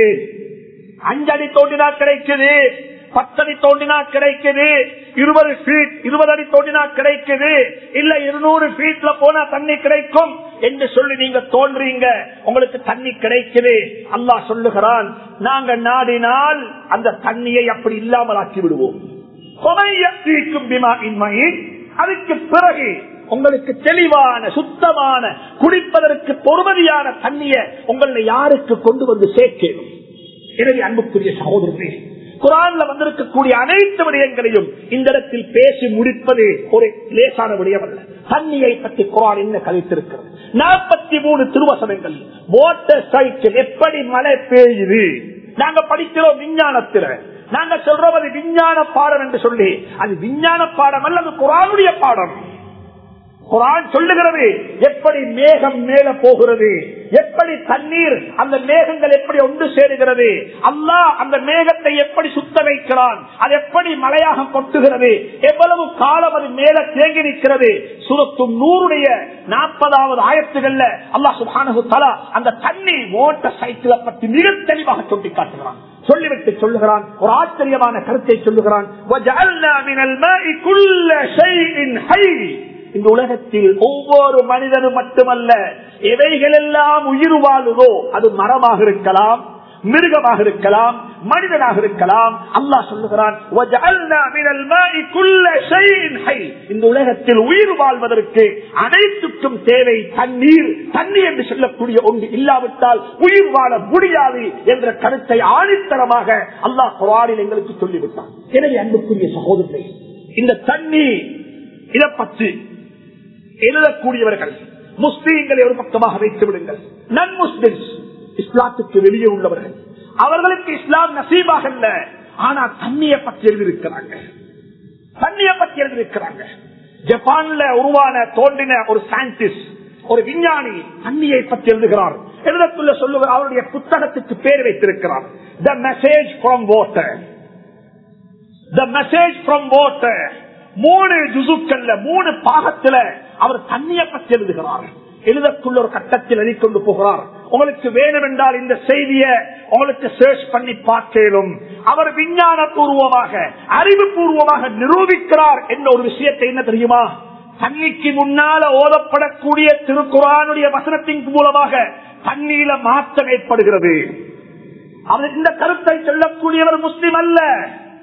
அஞ்சடி தோண்டினா கிடைக்குது பத்தடி தோண்டினா கிடைக்குது இருபது ஃபீட் இருபது அடி தோண்டினா கிடைக்குது இல்ல இருநூறு ஃபீட்ல போனா தண்ணி கிடைக்கும் என்று சொல்லி நீங்க தோன்றீங்க உங்களுக்கு தண்ணி கிடைக்குது அல்லாஹ் சொல்லுகிறான் நாங்க நாடினால் அந்த தண்ணியை அப்படி இல்லாமல் ஆக்கி விடுவோம் கொமையத்தீக்கும் பிமா இன்மையின் அதுக்கு பிறகு உங்களுக்கு தெளிவான சுத்தமான குடிப்பதற்கு பொறுமதியான தண்ணியை உங்களை யாருக்கு கொண்டு வந்து சேர்க்கணும் எனவே அன்புக்குரிய சகோதரர்களே குரான்ல வந்திருக்கக்கூடிய அனைத்து விடயங்களையும் இந்த இடத்தில் பேசி முடிப்பது ஒரு லேசான விடயம் அல்ல தண்ணியை பற்றி குரான் என்ன கழித்திருக்கிறது நாற்பத்தி மூணு திருவசனங்கள் மோட்டார் சைக்கிள் எப்படி மழை பெய்யுது நாங்க படிக்கிறோம் விஞ்ஞானத்தில் நாங்க சொல்றோம் அது விஞ்ஞான பாடம் என்று சொல்லி அது விஞ்ஞான பாடம் அல்ல அது குரானுடைய பாடம் குரான் சொல்லுகிறது எப்படி மேகம் மேல போகிறது எப்படி தண்ணீர் அந்த மேகங்கள் எப்படி ஒன்று சேருகிறது அல்லாஹ் அந்த மேகத்தை எப்படி சுத்த வைக்கிறான் அது எப்படி மழையாக கொட்டுகிறது எவ்வளவு காலம் அது மேல தேங்கி நிற்கிறது சுரத்தும் நூறுடைய நாற்பதாவது ஆயத்துகள்ல அல்லாஹ் சுபானு தலா அந்த தண்ணி ஓட்ட சைக்கிளை பற்றி மிக தெளிவாக சுட்டி காட்டுகிறான் சொல்லிவிட்டு சொல்லுகிறான் ஒரு ஆச்சரியமான கருத்தை சொல்லுகிறான் وَجَعَلْنَا مِنَ الْمَاءِ كُلَّ شَيْءٍ حَيٍّ இந்த உலகத்தில் ஒவ்வொரு மனிதனும் மட்டுமல்ல எவைகள் எல்லாம் உயிர் வாழுதோ அது மரமாக இருக்கலாம் மிருகமாக இருக்கலாம் மனிதனாக இருக்கலாம் அல்லாஹ் சொல்லுகிறான் "வஜஅல்னா மினல் மாஇ குல்ல ஷைஇன் ஹை." இந்த உலகத்தில் உயிர் வாழ்வதற்கு அனைத்துக்கும் தேவை தண்ணீர் தண்ணி என்று சொல்லக்கூடிய ஒன்று இல்லாவிட்டால் உயிர் வாழ முடியாது என்ற கருத்தை ஆணித்தரமாக அல்லாஹ் குரானில் எங்களுக்கு சொல்லிவிட்டான் எனவே அன்புக்குரிய சகோதரர்களே இந்த தண்ணீர் இதை பற்றி எழுதக்கூடியவர்கள் முஸ்லீம்களை ஒரு பக்கமாக வைத்து விடுங்கள் நன் முஸ்லிம்ஸ் இஸ்லாத்துக்கு வெளியே உள்ளவர்கள் அவர்களுக்கு இஸ்லாம் நசீபாக இல்ல ஆனா தண்ணிய பற்றி எழுதியிருக்கிறாங்க தண்ணிய பற்றி எழுதியிருக்கிறாங்க ஜப்பான்ல உருவான தோன்றின ஒரு சயின்டிஸ்ட் ஒரு விஞ்ஞானி தண்ணியை பற்றி எழுதுகிறார் எழுதக்குள்ள சொல்லுகிற அவருடைய புத்தகத்துக்கு பேர் வைத்திருக்கிறார் the message from water the message from water மூணு ஜுசுக்கள்ல மூணு பாகத்துல அவர் தண்ணியை பற்றி எழுதுகிறார் எழுதக்குள்ள ஒரு கட்டத்தில் எழுதி கொண்டு போகிறார் உங்களுக்கு வேணும் என்றால் இந்த செய்திய உங்களுக்கு சர்ச் பண்ணி பார்க்கலும் அவர் விஞ்ஞான பூர்வமாக அறிவு பூர்வமாக நிரூபிக்கிறார் என்ற ஒரு விஷயத்தை என்ன தெரியுமா தண்ணிக்கு முன்னால ஓதப்படக்கூடிய திருக்குறானுடைய வசனத்தின் மூலமாக தண்ணீர மாற்றம் ஏற்படுகிறது அவர் இந்த கருத்தை சொல்லக்கூடியவர் முஸ்லிம் அல்ல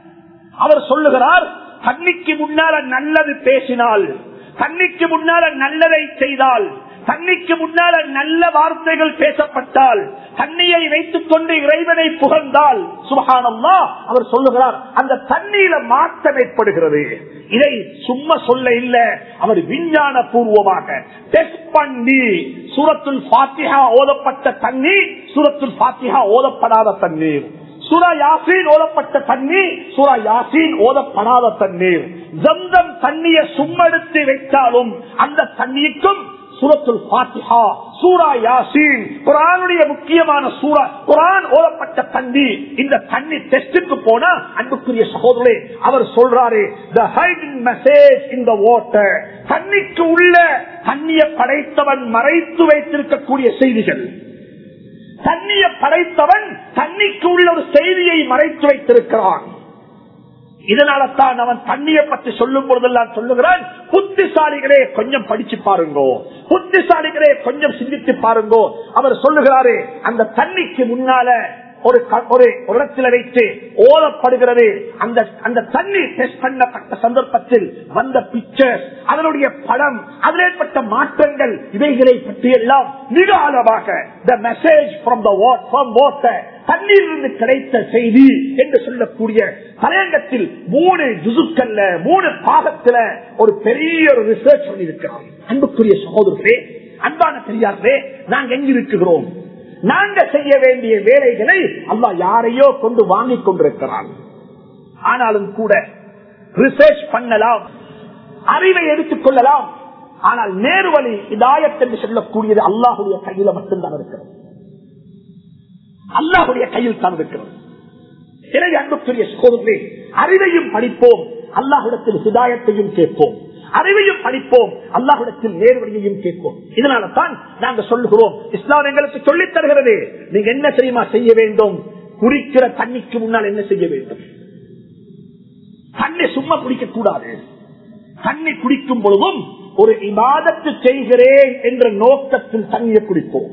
அவர் சொல்லுகிறார் தண்ணிக்கு முன்னால நல்லது பேசினால் தண்ணிக்கு முன்னால நல்லதை செய்தால் தண்ணிக்கு முன்னால நல்ல வார்த்தைகள் பேசப்பட்டால் தண்ணியை வைத்துக் கொண்டு இறைவனை புகழ்ந்தால் சுபகானம்மா அவர் சொல்லுகிறார் அந்த தண்ணீர மாற்றம் ஏற்படுகிறது இதை சும்மா சொல்ல இல்ல அவர் விஞ்ஞான பூர்வமாக டெஸ்ட் பண்ணி சூரத்துல் பாத்திகா ஓதப்பட்ட தண்ணீர் சூரத்துல் பாத்திகா ஓதப்படாத தண்ணீர் சுரா யாசீன் ஓதப்பட்ட தண்ணீர் சுரா யாசீன் ஓதப்படாத தண்ணீர் ஜம்தம் தண்ணியை சும்மெடுத்து வைத்தாலும் அந்த தண்ணீருக்கும் சூரத்துல் பாத்திஹா சூரா யாசீன் குரானுடைய முக்கியமான சூரா குரான் ஓதப்பட்ட தண்ணி இந்த தண்ணி டெஸ்டுக்கு போனா அன்புக்குரிய சகோதரே அவர் சொல்றாரு the hidden message in the water தண்ணிக்கு உள்ள தண்ணியை படைத்தவன் மறைத்து வைத்திருக்கக்கூடிய செய்திகள் தண்ணியை படைத்தவன் தண்ணிக்கு உள்ள ஒரு செய்தியை மறைத்து வைத்திருக்கிறான் இதனால தான் அவன் தண்ணியை பற்றி சொல்லும் பொழுதெல்லாம் சொல்லுகிறான் புத்திசாலிகளே கொஞ்சம் படிச்சு பாருங்கோ புத்திசாலிகளே கொஞ்சம் சிந்தித்து பாருங்கோ அவர் சொல்லுகிறாரு அந்த தண்ணிக்கு முன்னால ஒரு க- ஒரு ஒரு இடத்துல வைத்து ஓதப்படுகிறது அந்த அந்த தண்ணி டெஸ்ட் பண்ணப்பட்ட சந்தர்ப்பத்தில் வந்த பிக்சர்ஸ் அதனுடைய படம் அதில் ஏற்பட்ட மாற்றங்கள் இவைகளை பற்றி எல்லாம் மிக ஆழமாக the message from the from water தண்ணீரிலிருந்து கிடைத்த செய்தி என்று சொல்லக்கூடிய தலையங்கத்தில் மூணு ஜுசுக்கல்ல மூணு பாகத்துல ஒரு பெரிய ஒரு ரிசர்ச் பண்ணியிருக்கிறோம் அன்புக்குரிய சகோதரர்களே அன்பான பெரியார்களே நாங்க எங்க இருக்கிறோம் நாங்க செய்ய வேண்டிய வேலைகளை அல்லா யாரையோ கொண்டு வாங்கிக் கொண்டிருக்கிறான் ஆனாலும் கூட ரிசர்ச் பண்ணலாம் அறிவை எடுத்துக் கொள்ளலாம் ஆனால் நேர்வழி இதாயத் என்று சொல்லக்கூடியது அல்லாஹுடைய கையில மட்டும்தான் இருக்கிறது அல்லாஹுடைய கையில் தான் இருக்கிறது எனவே அன்புக்குரிய சகோதரர்களே அறிவையும் படிப்போம் அல்லாஹுடத்தில் ஹிதாயத்தையும் கேட்போம் அறிவையும் படிப்போம் அல்லாஹுடத்தில் நேர்வழியையும் கேட்போம் இதனால தான் நாங்க சொல்லுகிறோம் இஸ்லாம் எங்களுக்கு சொல்லித் தருகிறது நீங்க என்ன தெரியுமா செய்ய வேண்டும் குடிக்கிற தண்ணிக்கு முன்னால் என்ன செய்ய வேண்டும் தண்ணி சும்மா குடிக்க கூடாது தண்ணி குடிக்கும் பொழுதும் ஒரு இபாதத்து செய்கிறேன் என்ற நோக்கத்தில் தண்ணியை குடிப்போம்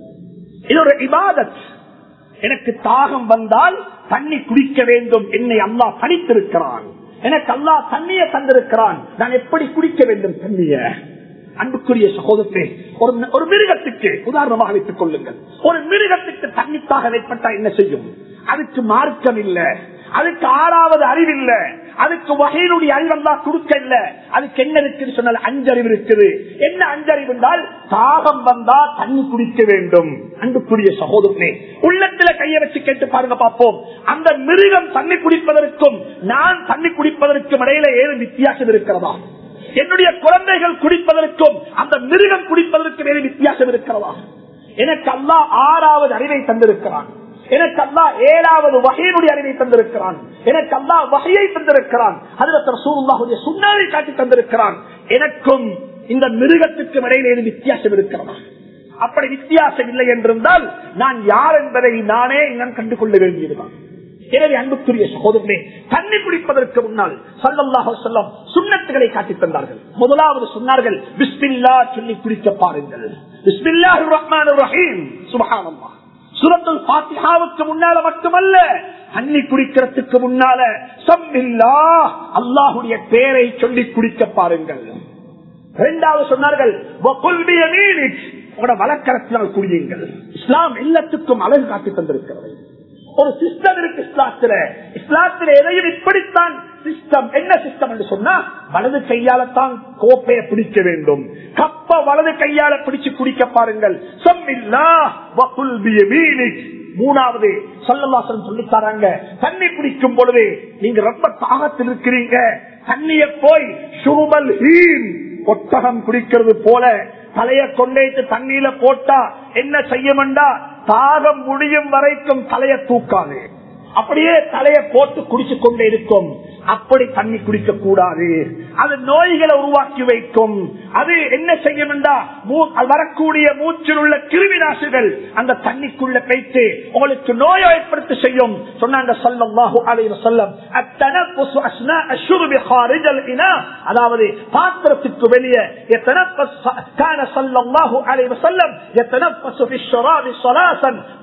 இது ஒரு இபாதத் எனக்கு தாகம் வந்தால் தண்ணி குடிக்க வேண்டும் என்னை அல்லாஹ் பணித்திருக்கிறான் எனக்கு அல்லாஹ் தண்ணியை தந்திருக்கிறான் நான் எப்படி குடிக்க வேண்டும் தண்ணிய அன்புக்குரிய சகோதரத்தை ஒரு ஒரு மிருகத்துக்கு உதாரணமாக வைத்துக் கொள்ளுங்கள் ஒரு மிருகத்துக்கு தண்ணித்தாக ஏற்பட்டா என்ன செய்யும் அதுக்கு மார்க்கம் இல்ல அதுக்கு ஆறாவது அறிவில்ல அதுக்கு வகையினுடைய அறிவெல்லாம் கொடுக்க இல்ல அதுக்கு என்ன இருக்குன்னு சொன்னால் அஞ்சறிவு இருக்குது என்ன அஞ்சறிவு என்றால் தாகம் வந்தா தண்ணி குடிக்க வேண்டும் அன்புக்குரிய சகோதரனே உள்ளத்துல கைய வச்சு கேட்டு பாருங்க பார்ப்போம் அந்த மிருகம் தண்ணி குடிப்பதற்கும் நான் தண்ணி குடிப்பதற்கும் இடையில ஏதும் வித்தியாசம் இருக்கிறதா என்னுடைய குழந்தைகள் குடிப்பதற்கும் அந்த மிருகம் குடிப்பதற்கும் ஏதும் வித்தியாசம் இருக்கிறதா எனக்கு அல்லா ஆறாவது அறிவை தந்திருக்கிறான் எனக்கு அல்லா ஏழாவது வகையினுடைய அறிவை தந்திருக்கிறான் எனக்கு அல்லா வகையை தந்திருக்கிறான் அதில் சூழ்நிலை சுண்ணாவை காட்டி தந்திருக்கிறான் எனக்கும் இந்த மிருகத்துக்கும் இடையில ஏதும் வித்தியாசம் இருக்கிறதா அப்படி வித்தியாசம் இல்லை என்றிருந்தால் நான் யார் என்பதை நானே நான் கண்டு கொள்ள வேண்டியதுதான் எனவே அன்புக்குரிய சகோதரனே தண்ணி குடிப்பதற்கு முன்னால் சல்லல்லாஹு சொல்லம் சுண்ணத்துகளை காட்டித் தந்தார்கள் முதலாவது சொன்னார்கள் பிஸ்மில்லா சொல்லி குடிக்க பாருங்கள் பிஸ்மில்லாஹு ரஹ்மான் ரஹீம் சுபஹானல்லாஹ் சுரத்துல் பாத்திஹாவுக்கு முன்னால மட்டுமல்ல தண்ணி குடிக்கிறதுக்கு முன்னால சம்மில்லா அல்லாஹுடைய பேரை சொல்லி குடிக்க பாருங்கள் இரண்டாவது சொன்னார்கள் "வகுல் பியமீனிக்", உங்களோட வழக்கரத்தினால் குடியுங்கள் இஸ்லாம் எல்லாத்துக்கும் அழகு காட்டி தந்திருக்கிறது ஒரு சிஸ்டம் இருக்கு இஸ்லாத்துல இஸ்லாத்துல எதையும் இப்படித்தான் சிஸ்டம் என்ன சிஸ்டம் என்று சொன்னா வலது கையாலத்தான் கோப்பையை பிடிக்க வேண்டும் கப்ப வலது கையால பிடிச்சு குடிக்க பாருங்கள் சம்மில்லா வகுல் பியமீனிக் மூணாவது சொல்லலாசன் சொல்லி தராங்க தண்ணி குடிக்கும் பொழுது நீங்க ரொம்ப தாகத்தில் இருக்கிறீங்க தண்ணிய போய் சுருமல் ஹீன் ஒட்டகம் குடிக்கிறது போல தலைய கொண்டேட்டு தண்ணியில போட்டா என்ன செய்யமெண்டா தாகம் முடியும் வரைக்கும் தலைய தூக்காது அப்படியே தலைய போட்டு குடிச்சு கொண்டே இருக்கும் அப்படி தண்ணி குடிக்க கூடாது அது நோய்களை உருவாக்கி வைக்கும் அது என்ன செய்யும் என்றா மூ- அது வரக்கூடிய மூச்சில் உள்ள கிருமி நாசுகள் அந்த தண்ணிக்குள்ள வைத்து உங்களுக்கு நோயை ஏற்படுத்தி செய்யும் சொன்னாங்க சல்லல்லாஹு அலைஹி வஸல்லம் அத்தனஃபுஸ் அஸ்னா அஷ்ருபி ஹாரிஜல் இனா அதாவது பாத்திரத்துக்கு வெளியே يتنفس كان صلى الله عليه وسلم يتنفس في الشراب صلاة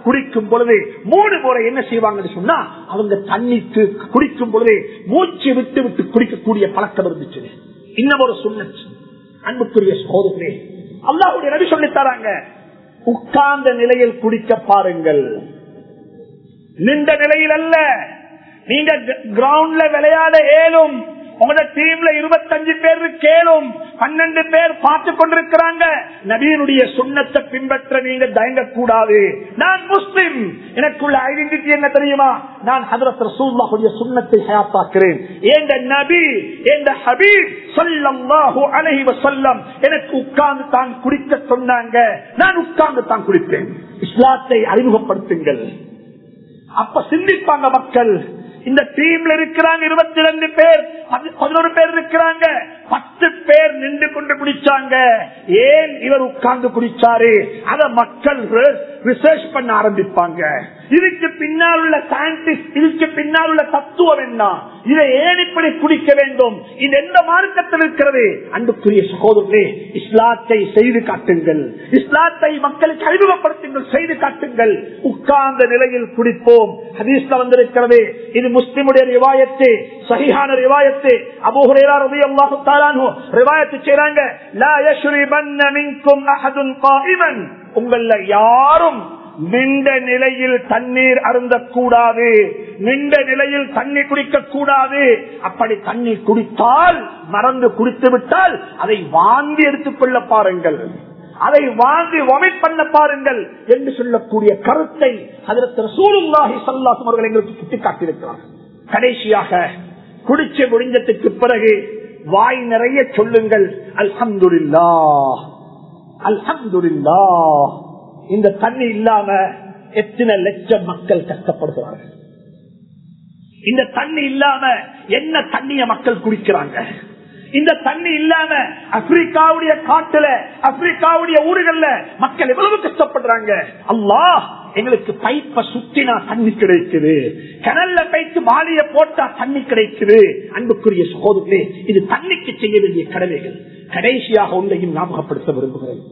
குடிக்கும் பொழுது மூணு முறை என்ன செய்வாங்கன்னு சொன்னா அவங்க தண்ணிக்கு குடிக்கும் பொழுது மூச்சு விட்டு விட்டு குடிக்கக்கூடிய பழக்கம் இருந்துச்சு இன்னும் ஒரு சுண்ணச்சு அன்புக்குரிய சோதனை அல்லாஹுடைய நபி சொல்லி தராங்க உட்கார்ந்த நிலையில் குடிக்க பாருங்கள் நின்ற நிலையில் அல்ல நீங்க கிரவுண்ட்ல விளையாட ஏலும் உங்களோட டீம்ல இருபத்தஞ்சு பேர் கேளும் பன்னெண்டு பேர் பார்த்து கொண்டிருக்கிறாங்க நபீனுடைய சுண்ணத்தை பின்பற்ற நீங்க தயங்க கூடாது நான் முஸ்லிம் எனக்குள்ள ஐடென்டிட்டி என்ன தெரியுமா நான் ஹதரத் ரசூல்லாவுடைய சுண்ணத்தை ஹயாத்தாக்குறேன் என்ற நபி என்ற ஹபீப் சொல்லல்லாஹு அலைஹி வஸல்லம் எனக்கு உட்கார்ந்து தான் குடிக்க சொன்னாங்க நான் உட்கார்ந்து தான் குடிப்பேன் இஸ்லாத்தை அறிமுகப்படுத்துங்கள் அப்ப சிந்திப்பாங்க மக்கள் இந்த டீம்ல இருக்கிறாங்க இருபத்தி ரெண்டு பேர் பதினோரு பேர் இருக்கிறாங்க பத்து பேர் நின்று கொண்டு குடிச்சாங்க ஏன் இவர் உட்கார்ந்து குடிச்சாரு அத மக்கள் ரிசர்ச் பண்ண ஆரம்பிப்பாங்க இதுக்கு பின்னால் உள்ள சயின்டிஸ்ட் இதுக்கு பின்னால் உள்ள தத்துவம் என்ன இதை ஏன் இப்படி குடிக்க வேண்டும் இது எந்த மார்க்கத்தில் இருக்கிறது அன்புக்குரிய சகோதரர்களே இஸ்லாத்தை செய்து காட்டுங்கள் இஸ்லாத்தை மக்களுக்கு அறிமுகப்படுத்துங்கள் செய்து காட்டுங்கள் உட்கார்ந்த நிலையில் குடிப்போம் ஹதீஸ்ல வந்திருக்கிறது இது முஸ்லிமுடைய ரிவாயத்து சகிஹான ரிவாயத்து அபூஹுரேரா ரலியல்லாஹு தஆலாஹு ரிவாயத்து செய்றாங்க லா யஷ்ரிபன்ன மின்கும் அஹதுன் காயிமன் உங்கள யாரும் நின்ற நிலையில் தண்ணீர் அருந்தக்கூடாது நின்ற நிலையில் தண்ணீர் குடிக்க கூடாது அப்படி தண்ணீர் குடித்தால் மறந்து குடித்து விட்டால் அதை வாங்கி எடுத்துக் கொள்ள பாருங்கள் அதை வாங்கி வமிட் பண்ண பாருங்கள் என்று சொல்லக்கூடிய கருத்தை அதற்கு சூழ்நாகி சல்லாசம் அவர்கள் எங்களுக்கு சுட்டிக்காட்டியிருக்கிறார் கடைசியாக குடிச்சு முடிஞ்சதுக்கு பிறகு வாய் நிறைய சொல்லுங்கள் அல்ஹம்துல்லா அல்ஹம்துல்லா இந்த தண்ணி இல்லாம எத்தனை லட்சம் மக்கள் கஷ்டப்படுகிறார்கள் இந்த தண்ணி இல்லாம என்ன தண்ணிய மக்கள் குடிக்கிறாங்க இந்த தண்ணி இல்லாம ஆப்பிரிக்காவுடைய காட்டுல ஆப்பிரிக்காவுடைய ஊர்கள்ல மக்கள் எவ்வளவு கஷ்டப்படுறாங்க அல்லாஹ் எங்களுக்கு பைப்ப சுத்தினா தண்ணி கிடைக்குது கடல்ல பைத்து மாலிய போட்டா தண்ணி கிடைக்குது அன்புக்குரிய சகோதரே இது தண்ணிக்கு செய்ய வேண்டிய கடமைகள் கடைசியாக ஒன்றையும் ஞாபகப்படுத்த விரும்புகிறேன்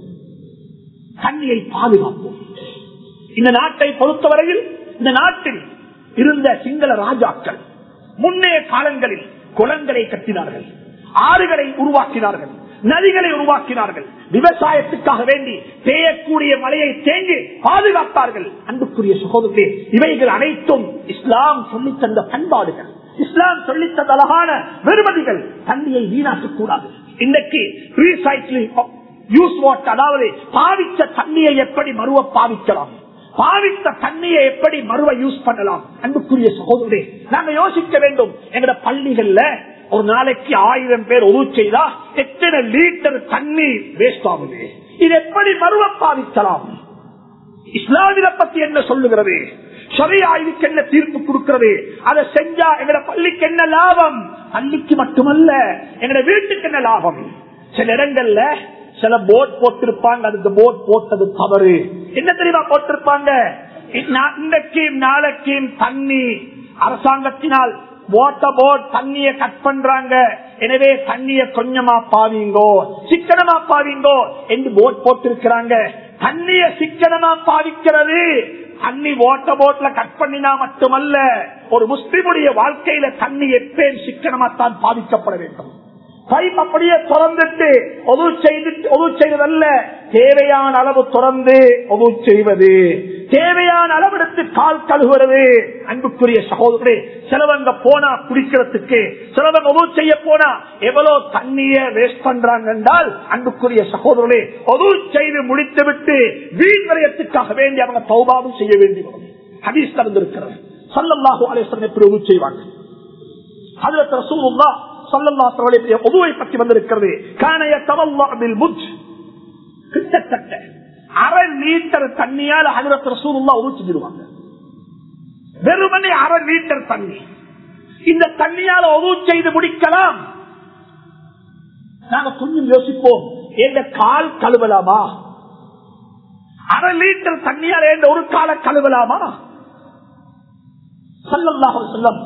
தண்ணியை பாதுகாப்போம் இந்த நாட்டை பொறுத்தவரையில் இந்த நாட்டில் இருந்த சிங்கள ராஜாக்கள் முன்னைய காலங்களில் குளங்களை கட்டினார்கள் ஆறுகளை உருவாக்கினார்கள் நதிகளை உருவாக்கினார்கள் விவசாயத்துக்காக வேண்டி பெய்யக்கூடிய மழையை தேங்கி பாதுகாத்தார்கள் அன்புக்குரிய சகோதரே இவைகள் அனைத்தும் இஸ்லாம் சொல்லித் தந்த பண்பாடுகள் இஸ்லாம் சொல்லித் தந்த அழகான வெறுமதிகள் தண்ணியை வீணாக்க கூடாது இன்றைக்கு ரீசைக்கிளிங் யூஸ் வாட்டர் அதாவது பாவித்த தண்ணியை எப்படி மறுவ பாவிக்கலாம் பாவித்த தண்ணியை எப்படி மறுவ யூஸ் பண்ணலாம் அன்புக்குரிய சகோதரே நாங்க யோசிக்க வேண்டும் எங்கட பள்ளிகள்ல ஒரு நாளைக்கு ஆயிரம் பேர் உரு செய்தா எத்தனை லிட்டர் தண்ணி வேஸ்ட் ஆகுது இது எப்படி மறுவ பாவிக்கலாம் இஸ்லாமிய பத்தி என்ன சொல்லுகிறது சரியா இதுக்கு என்ன தீர்ப்பு கொடுக்கிறது அதை செஞ்சா எங்கட பள்ளிக்கு என்ன லாபம் பள்ளிக்கு மட்டுமல்ல எங்கட வீட்டுக்கு என்ன லாபம் சில இடங்கள்ல சில போட் போட்டிருப்பாங்க அதுக்கு போட் போட்டது தவறு என்ன தெரியுமா போட்டிருப்பாங்க இன்றைக்கும் நாளைக்கும் தண்ணி அரசாங்கத்தினால் வாட்டர் போர்ட் தண்ணிய கட் பண்றாங்க எனவே தண்ணிய கொஞ்சமா பாவீங்கோ சிக்கனமா பாவீங்கோ என்று போட் போட்டிருக்கிறாங்க தண்ணிய சிக்கனமா பாவிக்கிறது தண்ணி வாட்டர் போட்ல கட் பண்ணினா மட்டுமல்ல ஒரு முஸ்லிமுடைய வாழ்க்கையில தண்ணி எப்பேன் சிக்கனமா தான் பாதிக்கப்பட வேண்டும் பைப் அப்படியே திறந்துட்டு ஒது செய்துட்டு ஒது செய்வதல்ல தேவையான அளவு திறந்து ஒது செய்வது தேவையான அளவெடுத்து கால் கழுவுறது அன்புக்குரிய சகோதரே சிலவங்க போனா குடிக்கிறதுக்கு சிலவங்க ஒது செய்ய போனா எவ்வளவு தண்ணிய வேஸ்ட் பண்றாங்க என்றால் அன்புக்குரிய சகோதரே ஒது செய்து முடித்து விட்டு வீண் விரயத்துக்காக வேண்டி அவங்க தௌபாவும் செய்ய வேண்டி வரும் ஹதீஸ் நடந்திருக்கிறது சல்லல்லாஹு அலேஸ்வரன் எப்படி ஒது செய்வாங்க அதுல ரசூலுல்லாஹ் உதுவை பற்றி வந்திருக்கிறது காணைய தவல்லாபில் முஜ் கிட்டத்தட்ட அரை லிட்டர் தண்ணியால் ஹஜரத் ரசூலுல்லா உரு செஞ்சிருவாங்க வெறுமனே அரை லிட்டர் தண்ணி இந்த தண்ணியால உரு செய்து முடிக்கலாம் நாங்க கொஞ்சம் யோசிப்போம் எந்த கால் கழுவலாமா அரை லிட்டர் தண்ணியால் எந்த ஒரு கால கழுவலாமா சல்லல்லாஹு செல்லம்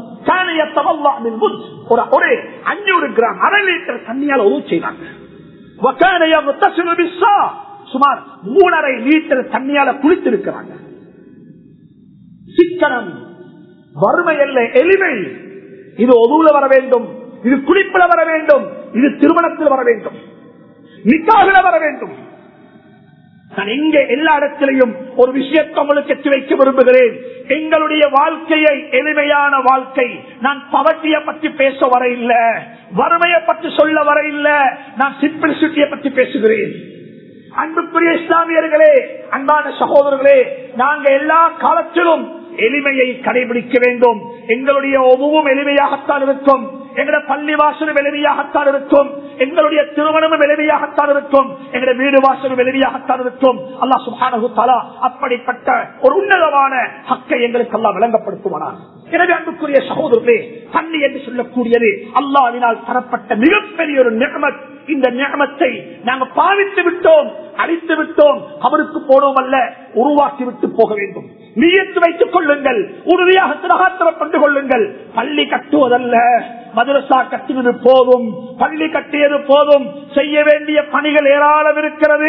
ஒரு அஞ்சூறு கிராம் அரை லிட்டர் தண்ணியால் உதவு செய்தாங்க சுமார் மூணரை லிட்டர் தண்ணியால குளித்திருக்கிறாங்க சிக்கனம் வறுமை அல்ல எளிமை இது ஒதுவுல வர வேண்டும் இது குளிப்பில வர வேண்டும் இது திருமணத்தில் வர வேண்டும் நிக்காகில வர வேண்டும் நான் எங்க எல்லா இடத்திலையும் ஒரு விஷயத்தை உங்களுக்கு எத்தி வைக்க விரும்புகிறேன் எங்களுடைய வாழ்க்கையை எளிமையான வாழ்க்கை நான் பவட்டிய பற்றி பேச வர இல்ல வறுமையை பற்றி சொல்ல வர இல்ல நான் சிம்பிளிசிட்டியை பற்றி பேசுகிறேன் அன்புக்குரிய இஸ்லாமியர்களே அன்பான சகோதரர்களே நாங்க எல்லா காலத்திலும் எளிமையை கடைபிடிக்க வேண்டும் எங்களுடைய ஒவ்வொரு எளிமையாகத்தான் இருக்கும் எங்களுடைய பள்ளி வாசலும் எளிமையாகத்தான் இருக்கும் எங்களுடைய திருமணமும் எளிமையாகத்தான் இருக்கும் எங்களுடைய வீடு வாசலும் எளிமையாகத்தான் இருக்கும் அல்லா சுபானு தலா அப்படிப்பட்ட ஒரு உன்னதமான ஹக்கை எங்களுக்கு எல்லாம் விளங்கப்படுத்துவானார் எனவே அன்புக்குரிய சகோதரர்களே தண்ணி என்று சொல்லக்கூடியது அல்லாவினால் தரப்பட்ட மிகப்பெரிய ஒரு நிகமத் இந்த நிகமத்தை நாங்கள் பாவித்து விட்டோம் அழித்து விட்டோம் அவருக்கு போனோம் அல்ல உருவாக்கி விட்டு போக வேண்டும் நீயத்து வைத்துக் கொள்ளுங்கள் உறுதியாக திரகாத்திரம் கொண்டு கொள்ளுங்கள் பள்ளி கட்டுவதல்ல மதுரசா கட்டினது போதும் பள்ளி கட்டியது போதும் செய்ய வேண்டிய பணிகள் ஏராளம் இருக்கிறது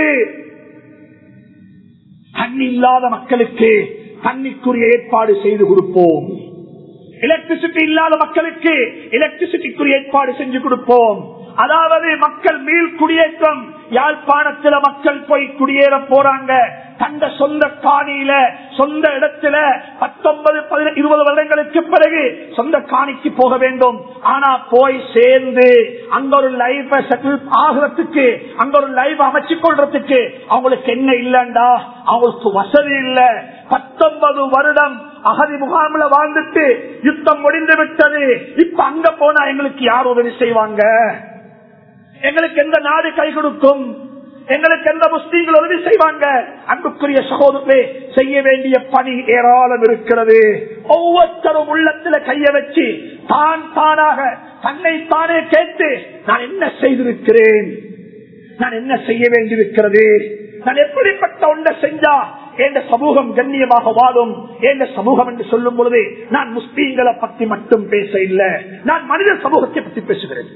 தண்ணி இல்லாத மக்களுக்கு தண்ணிக்குரிய ஏற்பாடு செய்து கொடுப்போம் எலக்ட்ரிசிட்டி இல்லாத மக்களுக்கு எலக்ட்ரிசிட்டிக்குரிய ஏற்பாடு செஞ்சு கொடுப்போம் அதாவது மக்கள் மீள் குடியேற்றம் யாழ்ப்பாணத்துல மக்கள் போய் குடியேற போறாங்க தந்த சொந்த காணியில சொந்த இடத்துல பத்தொன்பது இருபது வருடங்களுக்கு பிறகு சொந்த காணிக்கு போக வேண்டும் ஆனா போய் சேர்ந்து அங்க ஒரு லைஃப செட்டில் ஆகிறதுக்கு அங்க ஒரு லைஃப் அமைச்சு கொள்றதுக்கு அவங்களுக்கு என்ன இல்லண்டா அவங்களுக்கு வசதி இல்ல பத்தொன்பது வருடம் அகதி முகாமில் வாழ்ந்துட்டு யுத்தம் முடிந்து விட்டது இப்ப அங்க போனா எங்களுக்கு யார் உதவி செய்வாங்க எங்களுக்கு எந்த நாடு கை கொடுக்கும் எங்களுக்கு எந்த முஸ்லீம்கள் உதவி செய்வாங்க அன்புக்குரிய சகோதரே செய்ய வேண்டிய பணி ஏராளம் இருக்கிறது ஒவ்வொருத்தரும் உள்ளத்துல கைய வச்சு தான் தானாக தன்னை தானே கேட்டு நான் என்ன செய்திருக்கிறேன் நான் என்ன செய்ய வேண்டியிருக்கிறது நான் எப்படிப்பட்ட ஒன்றை செஞ்சா எந்த சமூகம் கண்ணியமாக வாழும் எந்த சமூகம் என்று சொல்லும் பொழுது நான் முஸ்லீம்களை பத்தி மட்டும் பேச இல்லை நான் மனித சமூகத்தை பற்றி பேசுகிறேன்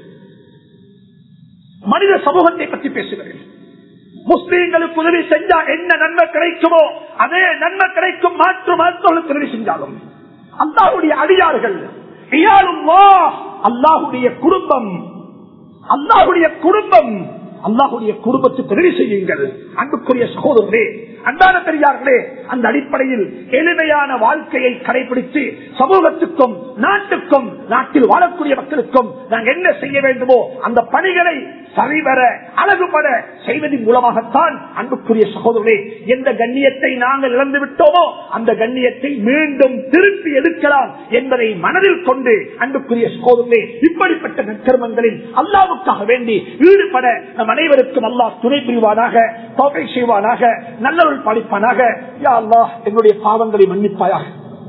மனித சமூகத்தை பற்றி பேசுகிறேன் முஸ்லீம்களுக்கு உதவி செஞ்சா என்ன நன்மை கிடைக்குமோ அதே நன்மை கிடைக்கும் மாற்று மருத்துவர்களுக்கு உதவி செஞ்சாலும் அல்லாஹுடைய அடியார்கள் அல்லாஹுடைய குடும்பம் அல்லாஹுடைய குடும்பம் அல்லாஹுடைய குடும்பத்துக்கு உதவி செய்யுங்கள் அன்புக்குரிய சகோதரர்களே அன்பான பெரியார்களே அந்த அடிப்படையில் எளிமையான வாழ்க்கையை கடைபிடித்து சமூகத்துக்கும் நாட்டுக்கும் நாட்டில் வாழக்கூடிய மக்களுக்கும் நாங்கள் என்ன செய்ய வேண்டுமோ அந்த பணிகளை சரிவர அழகுபட செய்வதன் மூலமாகத்தான் அன்புக்குரிய சகோதரர்களே எந்த கண்ணியத்தை நாங்கள் இழந்து விட்டோமோ அந்த கண்ணியத்தை மீண்டும் திருப்பி எடுக்கலாம் என்பதை மனதில் கொண்டு அன்புக்குரிய சகோதரர்களே இப்படிப்பட்ட நற்கர்மங்களில் அல்லாவுக்காக வேண்டி ஈடுபட நம் அனைவருக்கும் அல்லாஹ் துணை புரிவானாக தோகை செய்வானாக நல்லவர்கள் பாலிப்பானாக யா அல்லாஹ் எங்களுடைய பாவங்களை மன்னிப்பாயாக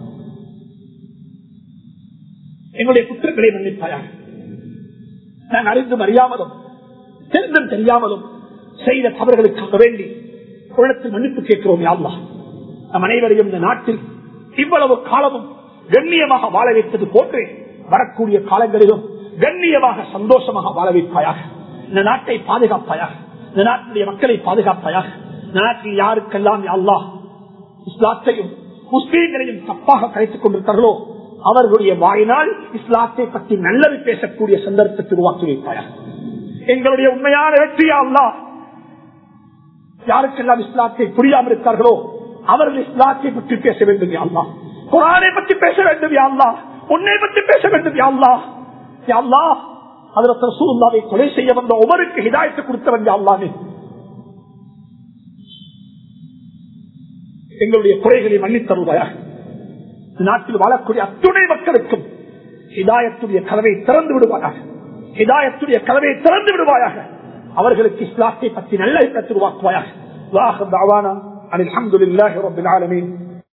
எங்களுடைய குற்றங்களை மன்னிப்பாயாக நாங்கள் அறிந்தும் அறியாமலும் தெரிந்தும் தெரியாமலும் செய்த தவறுகளுக்காக வேண்டி உள்ளத்தில் மன்னிப்பு கேட்கிறோம் யாழ்லா நம் அனைவரையும் இந்த நாட்டில் இவ்வளவு காலமும் கண்ணியமாக வாழ வைத்தது போன்று வரக்கூடிய காலங்களிலும் கண்ணியமாக சந்தோஷமாக வாழ வைப்பாயாக இந்த நாட்டை பாதுகாப்பாயாக இந்த நாட்டுடைய மக்களை பாதுகாப்பாயாக இந்த நாட்டில் யாருக்கெல்லாம் அல்லாஹ் இஸ்லாத்தையும் முஸ்லீம்களையும் தப்பாக கரைத்துக் கொண்டிருக்கிறார்களோ அவர்களுடைய வாயினால் இஸ்லாத்தை பற்றி நல்லது பேசக்கூடிய சந்தர்ப்பத்தை உருவாக்கி வைப்பாயாக எங்களுடைய உண்மையான வெற்றியா அல்லா யாருக்கெல்லாம் இஸ்லாத்தை புரியாமல் இருக்கார்களோ அவர்கள் இஸ்லாத்தை பற்றி பேச வேண்டும் யாழ்லா குரானை பற்றி பேச வேண்டும் யாழ்லா உன்னை பற்றி பேச வேண்டும் யாழ்லா யாழ்லா அதில் ரசூல்லாவை கொலை செய்ய வந்த ஒவ்வொருக்கு ஹிதாயத்தை கொடுத்தவன் யாழ்லானே எங்களுடைய குறைகளை மன்னித்தருவாயாக நாட்டில் வாழக்கூடிய அத்துணை மக்களுக்கும் ஹிதாயத்துடைய கதவை திறந்து விடுவாயாக ஹிதாயத்துடைய கதவை திறந்து விடுவாயாக அவர்களுக்கு இஸ்லாத்தை பற்றி நல்ல இடத்தில் உருவாக்குவாயாக வாஹ் தாவானா அனில் அஹமதுல்லாஹி ரபில் ஆலமீன்